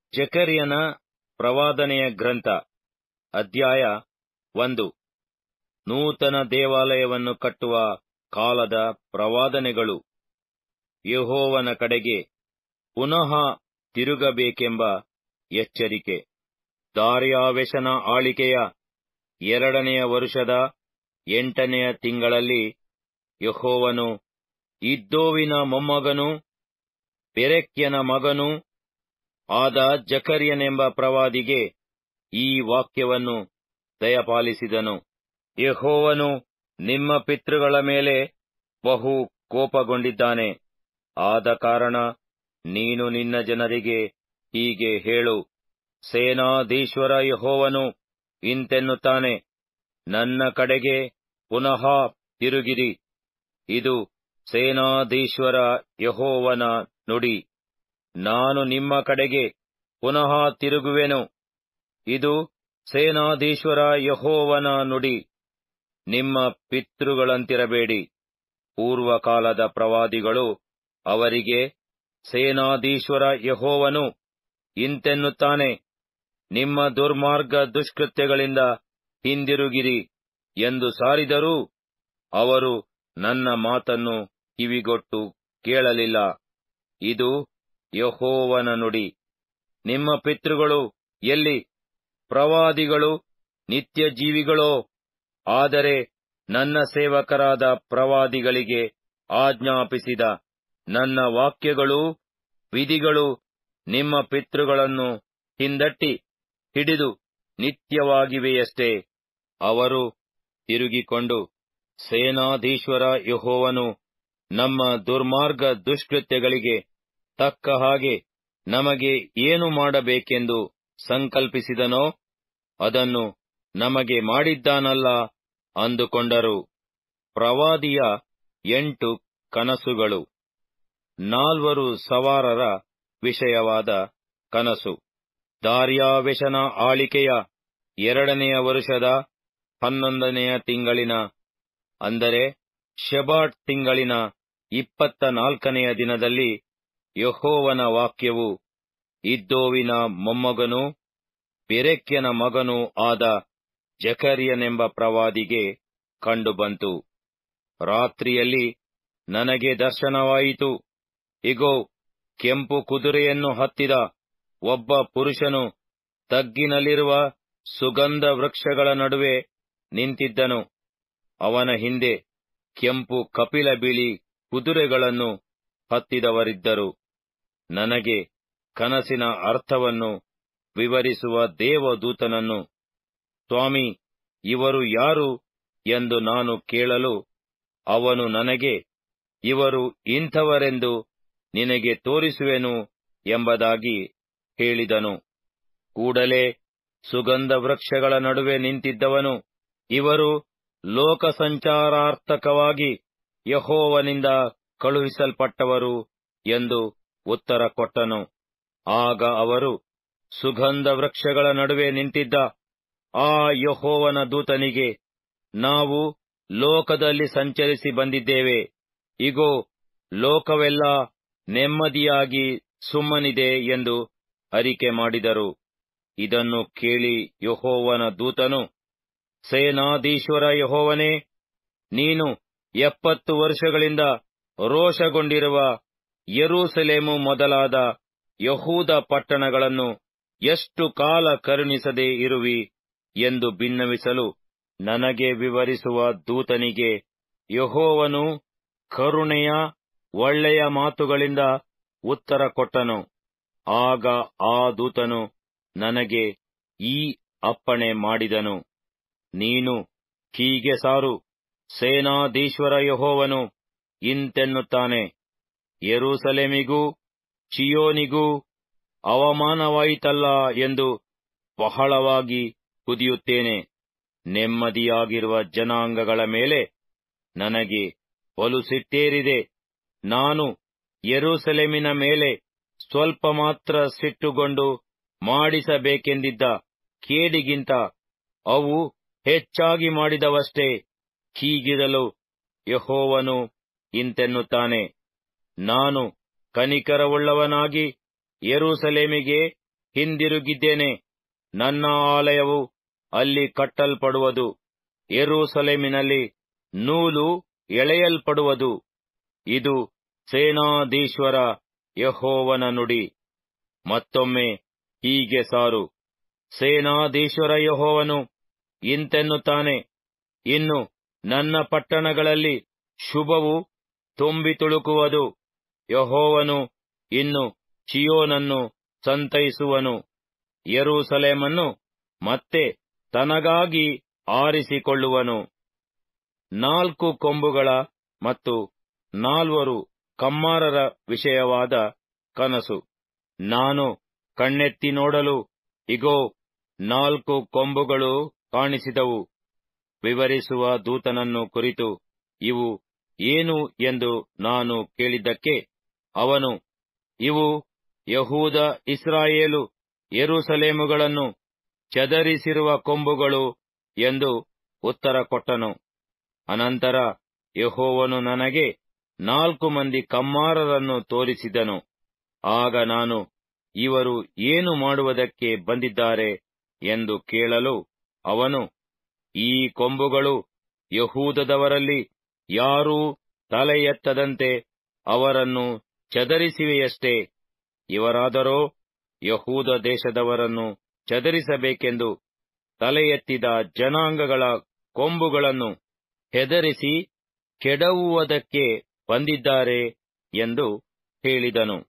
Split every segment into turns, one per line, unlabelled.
ಜಕರ್ಯನ ಪ್ರವಾದನೆಯ ಗ್ರಂಥ ಅಧ್ಯಾಯ ಒಂದು ನೂತನ ದೇವಾಲಯವನ್ನು ಕಟ್ಟುವ ಕಾಲದ ಪ್ರವಾದನೆಗಳು ಯೆಹೋವನ ಕಡೆಗೆ ಪುನಃ ತಿರುಗಬೇಕೆಂಬ ಎಚ್ಚರಿಕೆ ದಾರ್ಯಾವೆಷನ ಆಳಿಕೆಯ ಎರಡನೆಯ ವರುಷದ ಎಂಟನೆಯ ತಿಂಗಳಲ್ಲಿ ಯೆಹೋವನು ಇದ್ದೋವಿನ ಮೊಮ್ಮಗನೂ ಬೆರೆಕ್ಯನ ಮಗನೂ ಆದ ಜಕರ್ಯನೆಂಬ ಪ್ರವಾದಿಗೆ ಈ ವಾಕ್ಯವನ್ನು ದಯಪಾಲಿಸಿದನು ಯೆಹೋವನು ನಿಮ್ಮ ಪಿತೃಗಳ ಮೇಲೆ ಬಹು ಕೋಪಗೊಂಡಿದ್ದಾನೆ ಆದ ಕಾರಣ ನೀನು ನಿನ್ನ ಜನರಿಗೆ ಹೀಗೆ ಹೇಳು ಸೇನಾಧೀಶ್ವರ ಯೆಹೋವನು ಇಂತೆನ್ನುತ್ತಾನೆ ನನ್ನ ಕಡೆಗೆ ಪುನಃ ತಿರುಗಿರಿ ಇದು ಸೇನಾಧೀಶ್ವರ ಯೆಹೋವನ ನುಡಿ ನಾನು ನಿಮ್ಮ ಕಡೆಗೆ ಪುನಃ ತಿರುಗುವೆನು ಇದು ಸೇನಾಧೀಶ್ವರ ಯೆಹೋವನ ನುಡಿ ನಿಮ್ಮ ಪಿತೃಗಳಂತಿರಬೇಡಿ ಪೂರ್ವಕಾಲದ ಪ್ರವಾದಿಗಳು ಅವರಿಗೆ ಸೇನಾಧೀಶ್ವರ ಯೆಹೋವನು ಇಂತೆನ್ನುತ್ತಾನೆ ನಿಮ್ಮ ದುರ್ಮಾರ್ಗ ದುಷ್ಕೃತ್ಯಗಳಿಂದ ಹಿಂದಿರುಗಿರಿ ಎಂದು ಸಾರಿದರೂ ಅವರು ನನ್ನ ಮಾತನ್ನು ಕಿವಿಗೊಟ್ಟು ಕೇಳಲಿಲ್ಲ ಇದು ಯೆಹೋವನ ನುಡಿ ನಿಮ್ಮ ಪಿತೃಗಳು ಎಲ್ಲಿ ಪ್ರವಾದಿಗಳು ನಿತ್ಯ ಜೀವಿಗಳೋ ಆದರೆ ನನ್ನ ಸೇವಕರಾದ ಪ್ರವಾದಿಗಳಿಗೆ ಆಜ್ಞಾಪಿಸಿದ ನನ್ನ ವಾಕ್ಯಗಳೂ ವಿಧಿಗಳು ನಿಮ್ಮ ಪಿತೃಗಳನ್ನು ಹಿಂದಟ್ಟಿ ಹಿಡಿದು ನಿತ್ಯವಾಗಿವೆಯಷ್ಟೇ ಅವರು ತಿರುಗಿಕೊಂಡು ಸೇನಾಧೀಶ್ವರ ಯೆಹೋವನು ನಮ್ಮ ದುರ್ಮಾರ್ಗ ದುಷ್ಕೃತ್ಯಗಳಿಗೆ ತಕ್ಕ ಹಾಗೆ ನಮಗೆ ಏನು ಮಾಡಬೇಕೆಂದು ಸಂಕಲ್ಪಿಸಿದನೋ ಅದನ್ನು ನಮಗೆ ಮಾಡಿದ್ದಾನಲ್ಲ ಅಂದುಕೊಂಡರು ಪ್ರವಾದಿಯ ಎಂಟು ಕನಸುಗಳು ನಾಲ್ವರು ಸವಾರರ ವಿಷಯವಾದ ಕನಸು ದಾರ್ಯಾವೆಷನ ಆಳಿಕೆಯ ಎರಡನೆಯ ವರುಷದ ಹನ್ನೊಂದನೆಯ ತಿಂಗಳಿನ ಅಂದರೆ ಶೆಬಾಟ್ ತಿಂಗಳಿನ ಇಪ್ಪತ್ತ ನಾಲ್ಕನೆಯ ದಿನದಲ್ಲಿ ಯೆಹೋವನ ವಾಕ್ಯವು ಇದ್ದೋವಿನ ಮೊಮ್ಮಗನೂ ಬೆರೆಕ್ಯನ ಮಗನೂ ಆದ ಜಕರ್ಯನೆಂಬ ಪ್ರವಾದಿಗೆ ಕಂಡುಬಂತು ರಾತ್ರಿಯಲ್ಲಿ ನನಗೆ ದರ್ಶನವಾಯಿತು ಇಗೋ ಕೆಂಪು ಕುದುರೆಯನ್ನು ಹತ್ತಿದ ಒಬ್ಬ ಪುರುಷನು ತಗ್ಗಿನಲ್ಲಿರುವ ಸುಗಂಧ ವೃಕ್ಷಗಳ ನಡುವೆ ನಿಂತಿದ್ದನು ಅವನ ಹಿಂದೆ ಕೆಂಪು ಕಪಿಲ ಬಿಳಿ ಕುದುರೆಗಳನ್ನು ಹತ್ತಿದವರಿದ್ದರು ನನಗೆ ಕನಸಿನ ಅರ್ಥವನ್ನು ವಿವರಿಸುವ ದೇವದೂತನನ್ನು ಸ್ವಾಮಿ ಇವರು ಯಾರು ಎಂದು ನಾನು ಕೇಳಲು ಅವನು ನನಗೆ ಇವರು ಇಂಥವರೆಂದು ನಿನಗೆ ತೋರಿಸುವೆನು ಎಂಬುದಾಗಿ ಹೇಳಿದನು ಕೂಡಲೇ ಸುಗಂಧ ವೃಕ್ಷಗಳ ನಡುವೆ ನಿಂತಿದ್ದವನು ಇವರು ಲೋಕಸಂಚಾರಾರ್ಥಕವಾಗಿ ಯಹೋವನಿಂದ ಕಳುಹಿಸಲ್ಪಟ್ಟವರು ಎಂದು ಉತ್ತರ ಕೊಟ್ಟನು ಆಗ ಅವರು ಸುಗಂಧ ವೃಕ್ಷಗಳ ನಡುವೆ ನಿಂತಿದ್ದ ಆ ಯಹೋವನ ದೂತನಿಗೆ ನಾವು ಲೋಕದಲ್ಲಿ ಸಂಚರಿಸಿ ಬಂದಿದ್ದೇವೆ ಇಗೋ ಲೋಕವೆಲ್ಲ ನೆಮ್ಮದಿಯಾಗಿ ಸುಮ್ಮನಿದೆ ಎಂದು ಅರಿಕೆ ಮಾಡಿದರು ಇದನ್ನು ಕೇಳಿ ಯಹೋವನ ದೂತನು ಸೇನಾಧೀಶ್ವರ ಯಹೋವನೇ ನೀನು ಎಪ್ಪತ್ತು ವರ್ಷಗಳಿಂದ ರೋಷಗೊಂಡಿರುವ ಯರೂಸಲೇಮು ಮೊದಲಾದ ಯಹೂದ ಪಟ್ಟಣಗಳನ್ನು ಎಷ್ಟು ಕಾಲ ಕರುಣಿಸದೆ ಇರುವಿ ಎಂದು ಭಿನ್ನವಿಸಲು ನನಗೆ ವಿವರಿಸುವ ದೂತನಿಗೆ ಯಹೋವನು ಕರುಣೆಯ ಒಳ್ಳೆಯ ಮಾತುಗಳಿಂದ ಉತ್ತರ ಕೊಟ್ಟನು ಆಗ ಆ ದೂತನು ನನಗೆ ಈ ಅಪ್ಪಣೆ ಮಾಡಿದನು ನೀನು ಹೀಗೆ ಸಾರು ಸೇನಾಧೀಶ್ವರ ಯಹೋವನು ಇಂತೆನ್ನುತ್ತಾನೆ ಯೆರೂಸಲೇಮಿಗೂ ಚಿಯೋನಿಗೂ ಅವಮಾನವಾಯಿತಲ್ಲ ಎಂದು ಬಹಳವಾಗಿ ಕುದಿಯುತ್ತೇನೆ ನೆಮ್ಮದಿಯಾಗಿರುವ ಜನಾಂಗಗಳ ಮೇಲೆ ನನಗೆ ಬಲು ಸಿಟ್ಟೇರಿದೆ ನಾನು ಯೆರೂಸಲೇಮಿನ ಮೇಲೆ ಸ್ವಲ್ಪ ಮಾತ್ರ ಸಿಟ್ಟುಗೊಂಡು ಮಾಡಿಸಬೇಕೆಂದಿದ್ದ ಕೇಡಿಗಿಂತ ಅವು ಹೆಚ್ಚಾಗಿ ಮಾಡಿದವಷ್ಟೇ ಹೀಗಿರಲು ಯಹೋವನು ಇಂತೆನ್ನುತ್ತಾನೆ ನಾನು ಕನಿಕರವುಳ್ಳವನಾಗಿ ಯೆರೂಸಲೇಮಿಗೆ ಹಿಂದಿರುಗಿದ್ದೇನೆ ನನ್ನ ಆಲಯವು ಅಲ್ಲಿ ಕಟ್ಟಲ್ಪಡುವುದು ಯೆರೂಸಲೇಮಿನಲ್ಲಿ ನೂಲು ಎಳೆಯಲ್ಪಡುವುದು ಇದು ಸೇನಾಧೀಶ್ವರ ಯಹೋವನ ನುಡಿ ಮತ್ತೊಮ್ಮೆ ಹೀಗೆ ಸಾರು ಸೇನಾಧೀಶ್ವರ ಯಹೋವನು ಇಂತೆನ್ನುತ್ತಾನೆ ಇನ್ನು ನನ್ನ ಪಟ್ಟಣಗಳಲ್ಲಿ ಶುಭವು ತುಂಬಿ ತುಳುಕುವುದು ಯಹೋವನು ಇನ್ನು ಚಿಯೋನನ್ನು ಸಂತೈಸುವನು ಯೆರೂಸಲೇಮನ್ನು ಮತ್ತೆ ತನಗಾಗಿ ಆರಿಸಿಕೊಳ್ಳುವನು ನಾಲ್ಕು ಕೊಂಬುಗಳ ಮತ್ತು ನಾಲ್ವರು ಕಮ್ಮಾರರ ವಿಷಯವಾದ ಕನಸು ನಾನು ಕಣ್ಣೆತ್ತಿ ನೋಡಲು ಇಗೋ ನಾಲ್ಕು ಕೊಂಬುಗಳು ಕಾಣಿಸಿದವು ವಿವರಿಸುವ ದೂತನನ್ನು ಕುರಿತು ಇವು ಏನು ಎಂದು ನಾನು ಕೇಳಿದ್ದಕ್ಕೆ ಅವನು ಇವು ಯಹೂದ ಇಸ್ರಾಯೇಲು ಯೆರೂಸಲೇಮುಗಳನ್ನು ಚದರಿಸಿರುವ ಕೊಂಬುಗಳು ಎಂದು ಉತ್ತರ ಕೊಟ್ಟನು ಅನಂತರ ಯಹೋವನು ನನಗೆ ನಾಲ್ಕು ಮಂದಿ ಕಮ್ಮಾರರನ್ನು ತೋರಿಸಿದನು ಆಗ ನಾನು ಇವರು ಏನು ಮಾಡುವುದಕ್ಕೆ ಬಂದಿದ್ದಾರೆ ಎಂದು ಕೇಳಲು ಅವನು ಈ ಕೊಂಬುಗಳು ಯಹೂದದವರಲ್ಲಿ ಯಾರೂ ತಲೆ ಎತ್ತದಂತೆ ಅವರನ್ನು ಚದರಿಸಿವೆಯಷ್ಟೇ ಇವರಾದರೋ ಯಹೂದ ದೇಶದವರನ್ನು ಚದರಿಸಬೇಕೆಂದು ತಲೆ ಎತ್ತಿದ ಜನಾಂಗಗಳ ಕೊಂಬುಗಳನ್ನು ಹೆದರಿಸಿ ಕೆಡವುವುದಕ್ಕೆ ಬಂದಿದ್ದಾರೆ ಎಂದು ಹೇಳಿದನು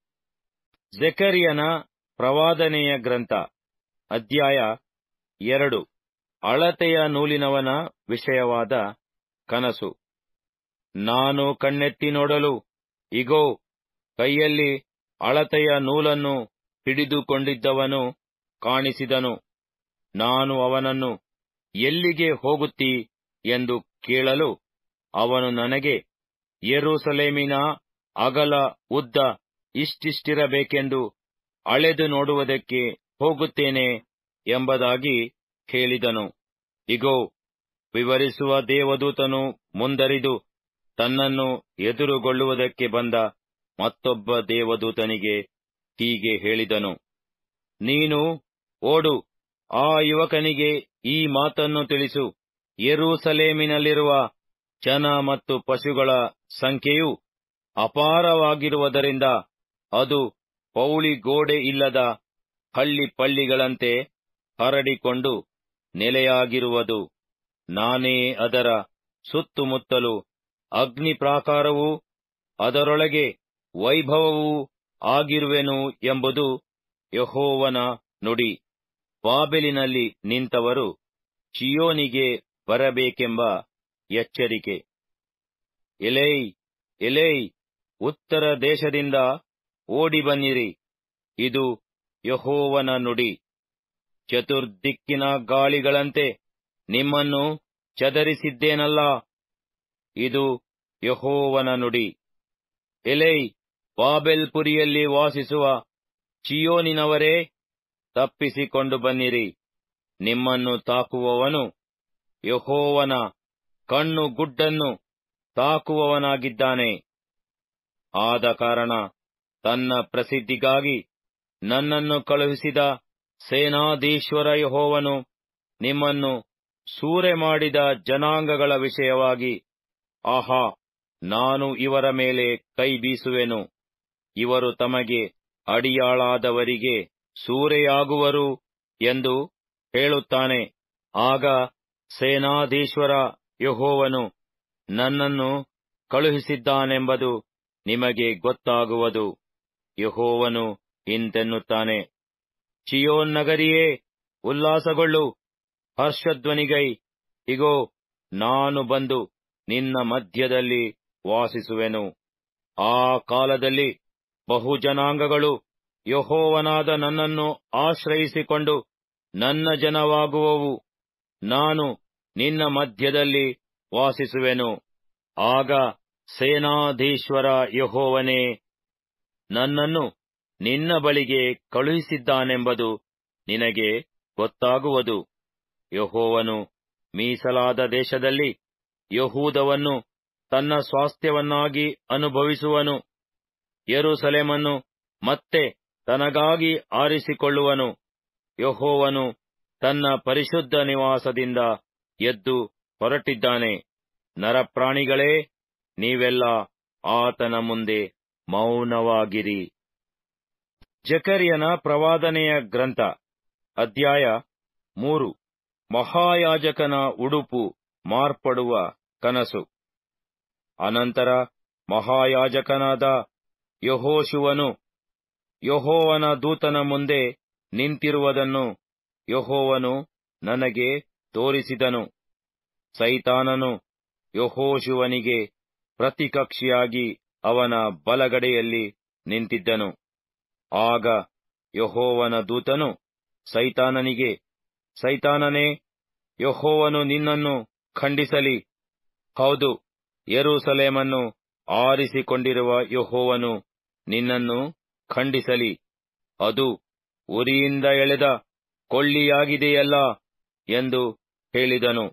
ಜೆಕರಿಯನ ಪ್ರವಾದನೆಯ ಗ್ರಂಥ ಅಧ್ಯಾಯ ಎರಡು ಅಳತೆಯ ನೂಲಿನವನ ವಿಷಯವಾದ ಕನಸು ನಾನು ಕಣ್ಣೆತ್ತಿ ನೋಡಲು ಇಗೋ ಕೈಯಲ್ಲಿ ಅಳತೆಯ ನೂಲನ್ನು ಹಿಡಿದುಕೊಂಡಿದ್ದವನು ಕಾಣಿಸಿದನು ನಾನು ಅವನನ್ನು ಎಲ್ಲಿಗೆ ಹೋಗುತ್ತೀ ಎಂದು ಕೇಳಲು ಅವನು ನನಗೆ ಯೆರೂಸಲೇಮಿನ ಅಗಲ ಉದ್ದ ಇಷ್ಟಿಷ್ಟಿರಬೇಕೆಂದು ಅಳೆದು ನೋಡುವುದಕ್ಕೆ ಹೋಗುತ್ತೇನೆ ಎಂಬುದಾಗಿ ಹೇಳಿದನು ಇಗೋ ವಿವರಿಸುವ ದೇವದೂತನು ಮುಂದರಿದು ತನ್ನನ್ನು ಎದುರುಗೊಳ್ಳುವುದಕ್ಕೆ ಬಂದ ಮತ್ತೊಬ್ಬ ದೇವದೂತನಿಗೆ ಹೀಗೆ ಹೇಳಿದನು ನೀನು ಓಡು ಆ ಯುವಕನಿಗೆ ಈ ಮಾತನ್ನು ತಿಳಿಸು ಯೆರೂಸಲೇಮಿನಲ್ಲಿರುವ ಜನ ಮತ್ತು ಪಶುಗಳ ಸಂಖ್ಯೆಯು ಅಪಾರವಾಗಿರುವುದರಿಂದ ಅದು ಪೌಳಿ ಗೋಡೆ ಇಲ್ಲದ ಹಳ್ಳಿ ಪಳ್ಳಿಗಳಂತೆ ಹರಡಿಕೊಂಡು ನೆಲೆಯಾಗಿರುವುದು ನಾನೇ ಅದರ ಸುತ್ತುಮುತ್ತಲು ಅಗ್ನಿ ಪ್ರಾಕಾರವೂ ಅದರೊಳಗೆ ವೈಭವವೂ ಆಗಿರುವೆನು ಎಂಬುದು ಯಹೋವನ ನುಡಿ ಬಾಬೆಲಿನಲ್ಲಿ ನಿಂತವರು ಚಿಯೋನಿಗೆ ಬರಬೇಕೆಂಬ ಎಚ್ಚರಿಕೆ ಎಲೈ ಎಲೈ ಉತ್ತರ ದೇಶದಿಂದ ಓಡಿ ಬನ್ನಿರಿ ಇದು ಯಹೋವನ ನುಡಿ ಚತುರ್ದಿಕ್ಕಿನ ಗಾಳಿಗಳಂತೆ ನಿಮ್ಮನ್ನು ಚದರಿಸಿದ್ದೇನಲ್ಲ ಇದು ಯಹೋವನ ನುಡಿ ಎಲೈ ಬಾಬೆಲ್ ಪುರಿಯಲ್ಲಿ ವಾಸಿಸುವ ಚಿಯೋನಿನವರೇ ತಪ್ಪಿಸಿಕೊಂಡು ಬನ್ನಿರಿ ನಿಮ್ಮನ್ನು ತಾಕುವವನು ಯಹೋವನ ಕಣ್ಣು ಗುಡ್ಡನ್ನು ತಾಕುವವನಾಗಿದ್ದಾನೆ ಆದ ಕಾರಣ ತನ್ನ ಪ್ರಸಿದ್ಧಿಗಾಗಿ ನನ್ನನ್ನು ಕಳುಹಿಸಿದ ಸೇನಾಧೀಶ್ವರ ಯಹೋವನು ನಿಮ್ಮನ್ನು ಸೂರೆ ಮಾಡಿದ ಜನಾಂಗಗಳ ವಿಷಯವಾಗಿ ಆಹಾ ನಾನು ಇವರ ಮೇಲೆ ಕೈ ಬೀಸುವೆನು ಇವರು ತಮಗೆ ಅಡಿಯಾಳಾದವರಿಗೆ ಸೂರೆಯಾಗುವರು ಎಂದು ಹೇಳುತ್ತಾನೆ ಆಗ ಸೇನಾಧೀಶ್ವರ ಯಹೋವನು ನನ್ನನ್ನು ಕಳುಹಿಸಿದ್ದಾನೆಂಬುದು ನಿಮಗೆ ಗೊತ್ತಾಗುವುದು ಯಹೋವನು ಇಂತೆನ್ನುತ್ತಾನೆ ಚಿಯೋನ್ ನಗರಿಯೇ ಉಲ್ಲಾಸಗೊಳ್ಳು ಹರ್ಷಧ್ವನಿಗೈ ಇಗೋ ನಾನು ಬಂದು ನಿನ್ನ ಮಧ್ಯದಲ್ಲಿ ವಾಸಿಸುವೆನು ಆ ಕಾಲದಲ್ಲಿ ಬಹುಜನಾಂಗಗಳು ಯಹೋವನಾದ ನನ್ನನ್ನು ಆಶ್ರಯಿಸಿಕೊಂಡು ನನ್ನ ಜನವಾಗುವವು ನಾನು ನಿನ್ನ ಮಧ್ಯದಲ್ಲಿ ವಾಸಿಸುವೆನು ಆಗ ಸೇನಾಧೀಶ್ವರ ಯಹೋವನೇ ನನ್ನನ್ನು ನಿನ್ನ ಬಳಿಗೆ ಕಳುಹಿಸಿದ್ದಾನೆಂಬುದು ನಿನಗೆ ಗೊತ್ತಾಗುವುದು ಯಹೋವನು ಮೀಸಲಾದ ದೇಶದಲ್ಲಿ ಯಹೂದವನ್ನು ತನ್ನ ಸ್ವಾಸ್ಥ್ಯವನ್ನಾಗಿ ಅನುಭವಿಸುವನು ಯೆರೂಸಲೇಮನ್ನು ಮತ್ತೆ ತನಗಾಗಿ ಆರಿಸಿಕೊಳ್ಳುವನು ಯಹೋವನು ತನ್ನ ಪರಿಶುದ್ಧ ನಿವಾಸದಿಂದ ಎದ್ದು ಹೊರಟಿದ್ದಾನೆ ನರಪ್ರಾಣಿಗಳೇ ನೀವೆಲ್ಲ ಆತನ ಮುಂದೆ ಮೌನವಾಗಿರಿ ಜಕರಿಯನ ಪ್ರವಾದನೆಯ ಗ್ರಂಥ ಅಧ್ಯಾಯ ಮೂರು ಮಹಾಯಾಜಕನ ಉಡುಪು ಮಾರ್ಪಡುವ ಕನಸು ಅನಂತರ ಮಹಾಯಾಜಕನಾದ ಯಹೋಶುವನು ಯಹೋವನ ದೂತನ ಮುಂದೆ ನಿಂತಿರುವುದನ್ನು ಯಹೋವನು ನನಗೆ ತೋರಿಸಿದನು ಸೈತಾನನು ಯಹೋಶುವನಿಗೆ ಪ್ರತಿಕಕ್ಷಿಯಾಗಿ ಅವನ ಬಲಗಡೆಯಲ್ಲಿ ನಿಂತಿದ್ದನು ಆಗ ಯಹೋವನ ದೂತನು ಸೈತಾನನಿಗೆ ಸೈತಾನನೇ ಯಹೋವನು ನಿನ್ನನ್ನು ಖಂಡಿಸಲಿ ಹೌದು ಯೆರೂಸಲೇಮನ್ನು ಆರಿಸಿಕೊಂಡಿರುವ ಯಹೋವನು ನಿನ್ನನ್ನು ಖಂಡಿಸಲಿ ಅದು ಉರಿಯಿಂದ ಎಳೆದ ಕೊಳ್ಳಿಯಾಗಿದೆಯಲ್ಲ ಎಂದು ಹೇಳಿದನು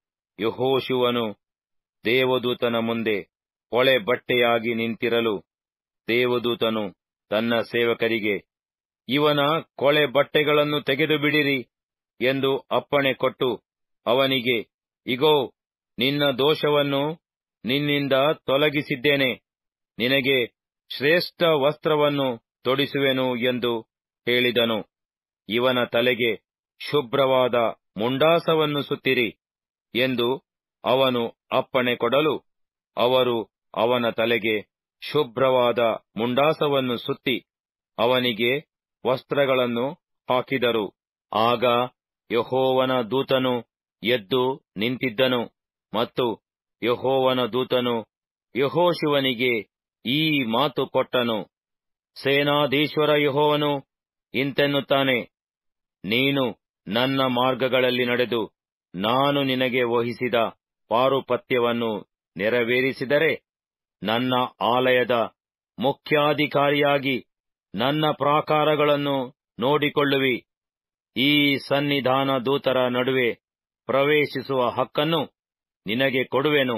ಯಹೋಶುವನು ದೇವದೂತನ ಮುಂದೆ ಹೊಳೆ ಬಟ್ಟೆಯಾಗಿ ನಿಂತಿರಲು ದೇವದೂತನು ತನ್ನ ಸೇವಕರಿಗೆ ಇವನ ಕೊಳೆ ಬಟ್ಟೆಗಳನ್ನು ತೆಗೆದು ಬಿಡಿರಿ ಎಂದು ಅಪ್ಪಣೆ ಕೊಟ್ಟು ಅವನಿಗೆ ಇಗೋ ನಿನ್ನ ದೋಷವನ್ನು ನಿನ್ನಿಂದ ತೊಲಗಿಸಿದ್ದೇನೆ ನಿನಗೆ ಶ್ರೇಷ್ಠ ವಸ್ತ್ರವನ್ನು ತೊಡಿಸುವೆನು ಎಂದು ಹೇಳಿದನು ಇವನ ತಲೆಗೆ ಶುಭ್ರವಾದ ಮುಂಡಾಸವನ್ನು ಸುತ್ತಿರಿ ಎಂದು ಅವನು ಅಪ್ಪಣೆ ಕೊಡಲು ಅವರು ಅವನ ತಲೆಗೆ ಶುಭ್ರವಾದ ಮುಂಡಾಸವನ್ನು ಸುತ್ತಿ ಅವನಿಗೆ ವಸ್ತ್ರಗಳನ್ನು ಹಾಕಿದರು ಆಗ ಯಹೋವನ ದೂತನು ಎದ್ದು ನಿಂತಿದ್ದನು ಮತ್ತು ಯಹೋವನ ದೂತನು ಯಹೋಶುವನಿಗೆ ಈ ಮಾತು ಕೊಟ್ಟನು ಸೇನಾಧೀಶ್ವರ ಯಹೋವನು ಇಂತೆನ್ನುತ್ತಾನೆ ನೀನು ನನ್ನ ಮಾರ್ಗಗಳಲ್ಲಿ ನಡೆದು ನಾನು ನಿನಗೆ ವಹಿಸಿದ ಪಾರುಪತ್ಯವನ್ನು ನೆರವೇರಿಸಿದರೆ ನನ್ನ ಆಲಯದ ಮುಖ್ಯಾಧಿಕಾರಿಯಾಗಿ ನನ್ನ ಪ್ರಾಕಾರಗಳನ್ನು ನೋಡಿಕೊಳ್ಳುವಿ ಈ ಸನ್ನಿಧಾನ ದೂತರ ನಡುವೆ ಪ್ರವೇಶಿಸುವ ಹಕ್ಕನ್ನು ನಿನಗೆ ಕೊಡುವೆನು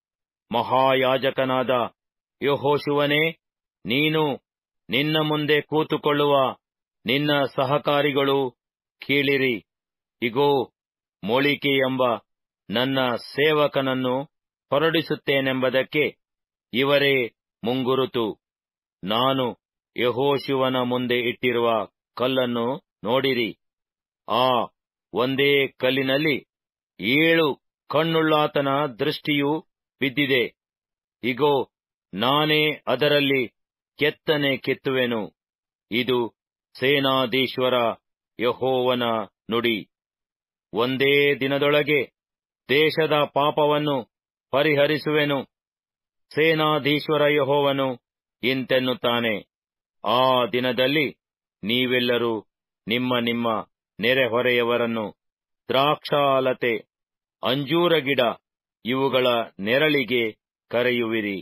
ಮಹಾಯಾಜಕನಾದ ಯಹೋಶುವನೇ ನೀನು ನಿನ್ನ ಮುಂದೆ ಕೂತುಕೊಳ್ಳುವ ನಿನ್ನ ಸಹಕಾರಿಗಳು ಕೀಳಿರಿ ಇಗೋ ಮೊಳಿಕೆ ಎಂಬ ನನ್ನ ಸೇವಕನನ್ನು ಹೊರಡಿಸುತ್ತೇನೆಂಬುದಕ್ಕೆ ಇವರೇ ಮುಂಗುರುತು ನಾನು ಯಹೋಶುವನ ಮುಂದೆ ಇಟ್ಟಿರುವ ಕಲ್ಲನ್ನು ನೋಡಿರಿ ಆ ಒಂದೇ ಕಲ್ಲಿನಲ್ಲಿ ಏಳು ಕಣ್ಣುಳ್ಳಾತನ ದೃಷ್ಟಿಯು ಬಿದ್ದಿದೆ ಇಗೋ ನಾನೇ ಅದರಲ್ಲಿ ಕೆತ್ತನೆ ಕೆತ್ತುವೆನು ಇದು ಸೇನಾಧೀಶ್ವರ ಯಹೋವನ ನುಡಿ ಒಂದೇ ದಿನದೊಳಗೆ ದೇಶದ ಪಾಪವನ್ನು ಪರಿಹರಿಸುವೆನು ಸೇನಾಧೀಶ್ವರ ಯಹೋವನು ಇಂತೆನ್ನುತ್ತಾನೆ ಆ ದಿನದಲ್ಲಿ ನೀವೆಲ್ಲರೂ ನಿಮ್ಮ ನಿಮ್ಮ ನೆರೆಹೊರೆಯವರನ್ನು ದ್ರಾಕ್ಷಾಲತೆ ಅಂಜೂರ ಗಿಡ ಇವುಗಳ ನೆರಳಿಗೆ ಕರೆಯುವಿರಿ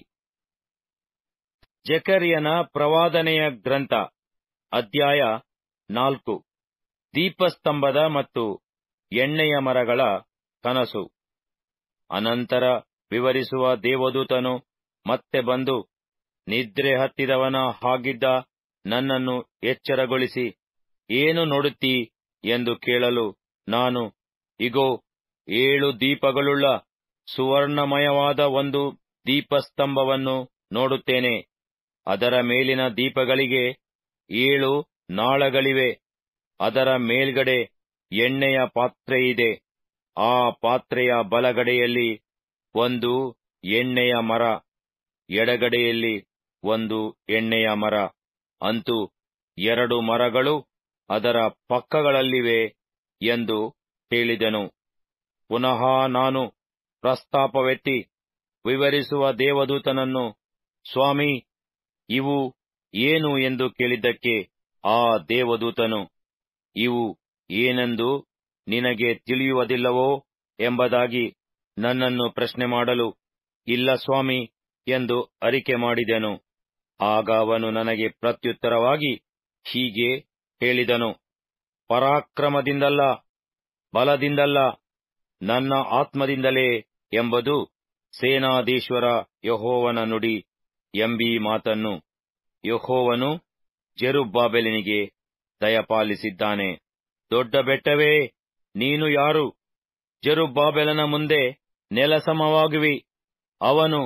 ಜಕರಿಯನ ಪ್ರವಾದನೆಯ ಗ್ರಂಥ ಅಧ್ಯಾಯ ನಾಲ್ಕು ದೀಪಸ್ತಂಭದ ಮತ್ತು ಎಣ್ಣೆಯ ಮರಗಳ ಕನಸು ಅನಂತರ ವಿವರಿಸುವ ದೇವದೂತನು ಮತ್ತೆ ಬಂದು ನಿದ್ರೆ ಹತ್ತಿದವನ ಹಾಗಿದ್ದ ನನ್ನನ್ನು ಎಚ್ಚರಗೊಳಿಸಿ ಏನು ನೋಡುತ್ತೀ ಎಂದು ಕೇಳಲು ನಾನು ಇಗೋ ಏಳು ದೀಪಗಳುಳ್ಳ ಸುವರ್ಣಮಯವಾದ ಒಂದು ದೀಪಸ್ತಂಭವನ್ನು ನೋಡುತ್ತೇನೆ ಅದರ ಮೇಲಿನ ದೀಪಗಳಿಗೆ ಏಳು ನಾಳಗಳಿವೆ ಅದರ ಮೇಲ್ಗಡೆ ಎಣ್ಣೆಯ ಪಾತ್ರೆಯಿದೆ ಆ ಪಾತ್ರೆಯ ಬಲಗಡೆಯಲ್ಲಿ ಒಂದು ಎಣ್ಣೆಯ ಮರ ಎಡಗಡೆಯಲ್ಲಿ ಒಂದು ಎಣ್ಣೆಯ ಮರ ಅಂತೂ ಎರಡು ಮರಗಳು ಅದರ ಪಕ್ಕಗಳಲ್ಲಿವೆ ಎಂದು ಹೇಳಿದೆನು ಪುನಃ ನಾನು ಪ್ರಸ್ತಾಪವೆತ್ತಿ ವಿವರಿಸುವ ದೇವದೂತನನ್ನು ಸ್ವಾಮಿ ಇವು ಏನು ಎಂದು ಕೇಳಿದ್ದಕ್ಕೆ ಆ ದೇವದೂತನು ಇವು ಏನೆಂದು ನಿನಗೆ ತಿಳಿಯುವುದಿಲ್ಲವೋ ಎಂಬುದಾಗಿ ನನ್ನನ್ನು ಪ್ರಶ್ನೆ ಮಾಡಲು ಇಲ್ಲ ಸ್ವಾಮಿ ಎಂದು ಅರಿಕೆ ಮಾಡಿದೆನು ಆಗ ಅವನು ನನಗೆ ಪ್ರತ್ಯುತ್ತರವಾಗಿ ಹೀಗೆ ಹೇಳಿದನು ಪರಾಕ್ರಮದಿಂದಲ್ಲ ಬಲದಿಂದಲ್ಲ ನನ್ನ ಆತ್ಮದಿಂದಲೇ ಎಂಬುದು ಸೇನಾಧೀಶ್ವರ ಯಹೋವನ ನುಡಿ ಎಂಬೀ ಮಾತನ್ನು ಯಹೋವನು ಜೆರುಬ್ಬಾಬೆಲನಿಗೆ ದಯಪಾಲಿಸಿದ್ದಾನೆ ದೊಡ್ಡ ಬೆಟ್ಟವೇ ನೀನು ಯಾರು ಜೆರುಬ್ಬಾಬೆಲನ ಮುಂದೆ ನೆಲಸಮವಾಗುವಿ ಅವನು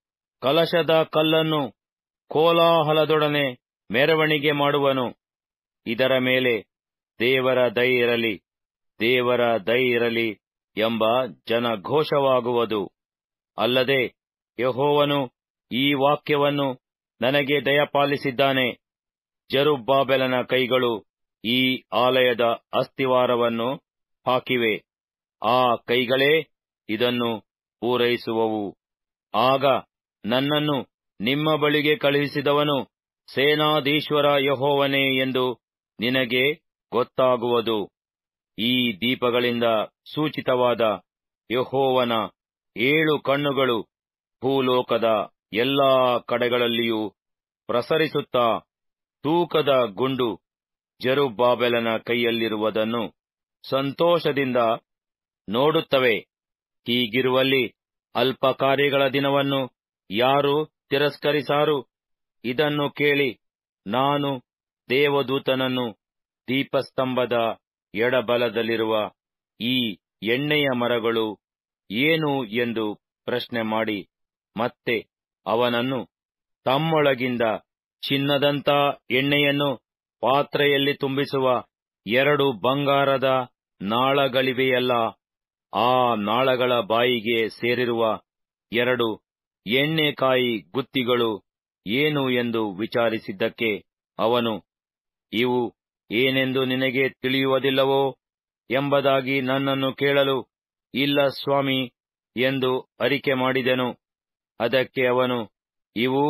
ಕಲಶದ ಕಲ್ಲನ್ನು ಕೋಲಾಹಲದೊಡನೆ ಮೆರವಣಿಗೆ ಮಾಡುವನು ಇದರ ಮೇಲೆ ದೇವರ ದಯೆ ಇರಲಿ ದೇವರ ದಯೆ ಇರಲಿ ಎಂಬ ಜನಘೋಷವಾಗುವುದು ಅಲ್ಲದೆ ಯಹೋವನು ಈ ವಾಕ್ಯವನ್ನು ನನಗೆ ದಯಪಾಲಿಸಿದ್ದಾನೆ ಜರುಬ್ಬಾಬೆಲನ ಕೈಗಳು ಈ ಆಲಯದ ಅಸ್ತಿವಾರವನ್ನು ಹಾಕಿವೆ ಆ ಕೈಗಳೇ ಇದನ್ನು ಪೂರೈಸುವವು ಆಗ ನನ್ನನ್ನು ನಿಮ್ಮ ಬಳಿಗೆ ಕಳುಹಿಸಿದವನು ಸೇನಾಧೀಶ್ವರ ಯಹೋವನೇ ಎಂದು ನಿನಗೆ ಗೊತ್ತಾಗುವುದು ಈ ದೀಪಗಳಿಂದ ಸೂಚಿತವಾದ ಯಹೋವನ ಏಳು ಕಣ್ಣುಗಳು ಭೂಲೋಕದ ಎಲ್ಲಾ ಕಡೆಗಳಲ್ಲಿಯೂ ಪ್ರಸರಿಸುತ್ತಾ ತೂಕದ ಗುಂಡು ಜರುಬ್ಬಾಬೆಲನ ಕೈಯಲ್ಲಿರುವುದನ್ನು ಸಂತೋಷದಿಂದ ನೋಡುತ್ತವೆ ಹೀಗಿರುವಲ್ಲಿ ಅಲ್ಪ ಕಾರ್ಯಗಳ ದಿನವನ್ನು ಯಾರು ತಿರಸ್ಕರಿಸಾರು ಇದನ್ನು ಕೇಳಿ ನಾನು ದೇವದೂತನನ್ನು ದೀಪಸ್ತಂಭದ ಎಡಬಲದಲ್ಲಿರುವ ಈ ಎಣ್ಣೆಯ ಮರಗಳು ಏನು ಎಂದು ಪ್ರಶ್ನೆ ಮಾಡಿ ಮತ್ತೆ ಅವನನ್ನು ತಮ್ಮೊಳಗಿಂದ ಚಿನ್ನದಂತ ಎಣ್ಣೆಯನ್ನು ಪಾತ್ರೆಯಲ್ಲಿ ತುಂಬಿಸುವ ಎರಡು ಬಂಗಾರದ ನಾಳಗಳಿವೆಯಲ್ಲ ಆ ನಾಳಗಳ ಬಾಯಿಗೆ ಸೇರಿರುವ ಎರಡು ಎಣ್ಣೆಕಾಯಿ ಗುತ್ತಿಗಳು ಏನು ಎಂದು ವಿಚಾರಿಸಿದ್ದಕ್ಕೆ ಅವನು ಇವು ಏನೆಂದು ನಿನಗೆ ತಿಳಿಯುವುದಿಲ್ಲವೋ ಎಂಬುದಾಗಿ ನನ್ನನ್ನು ಕೇಳಲು ಇಲ್ಲ ಸ್ವಾಮಿ ಎಂದು ಅರಿಕೆ ಮಾಡಿದೆನು ಅದಕ್ಕೆ ಅವನು ಇವು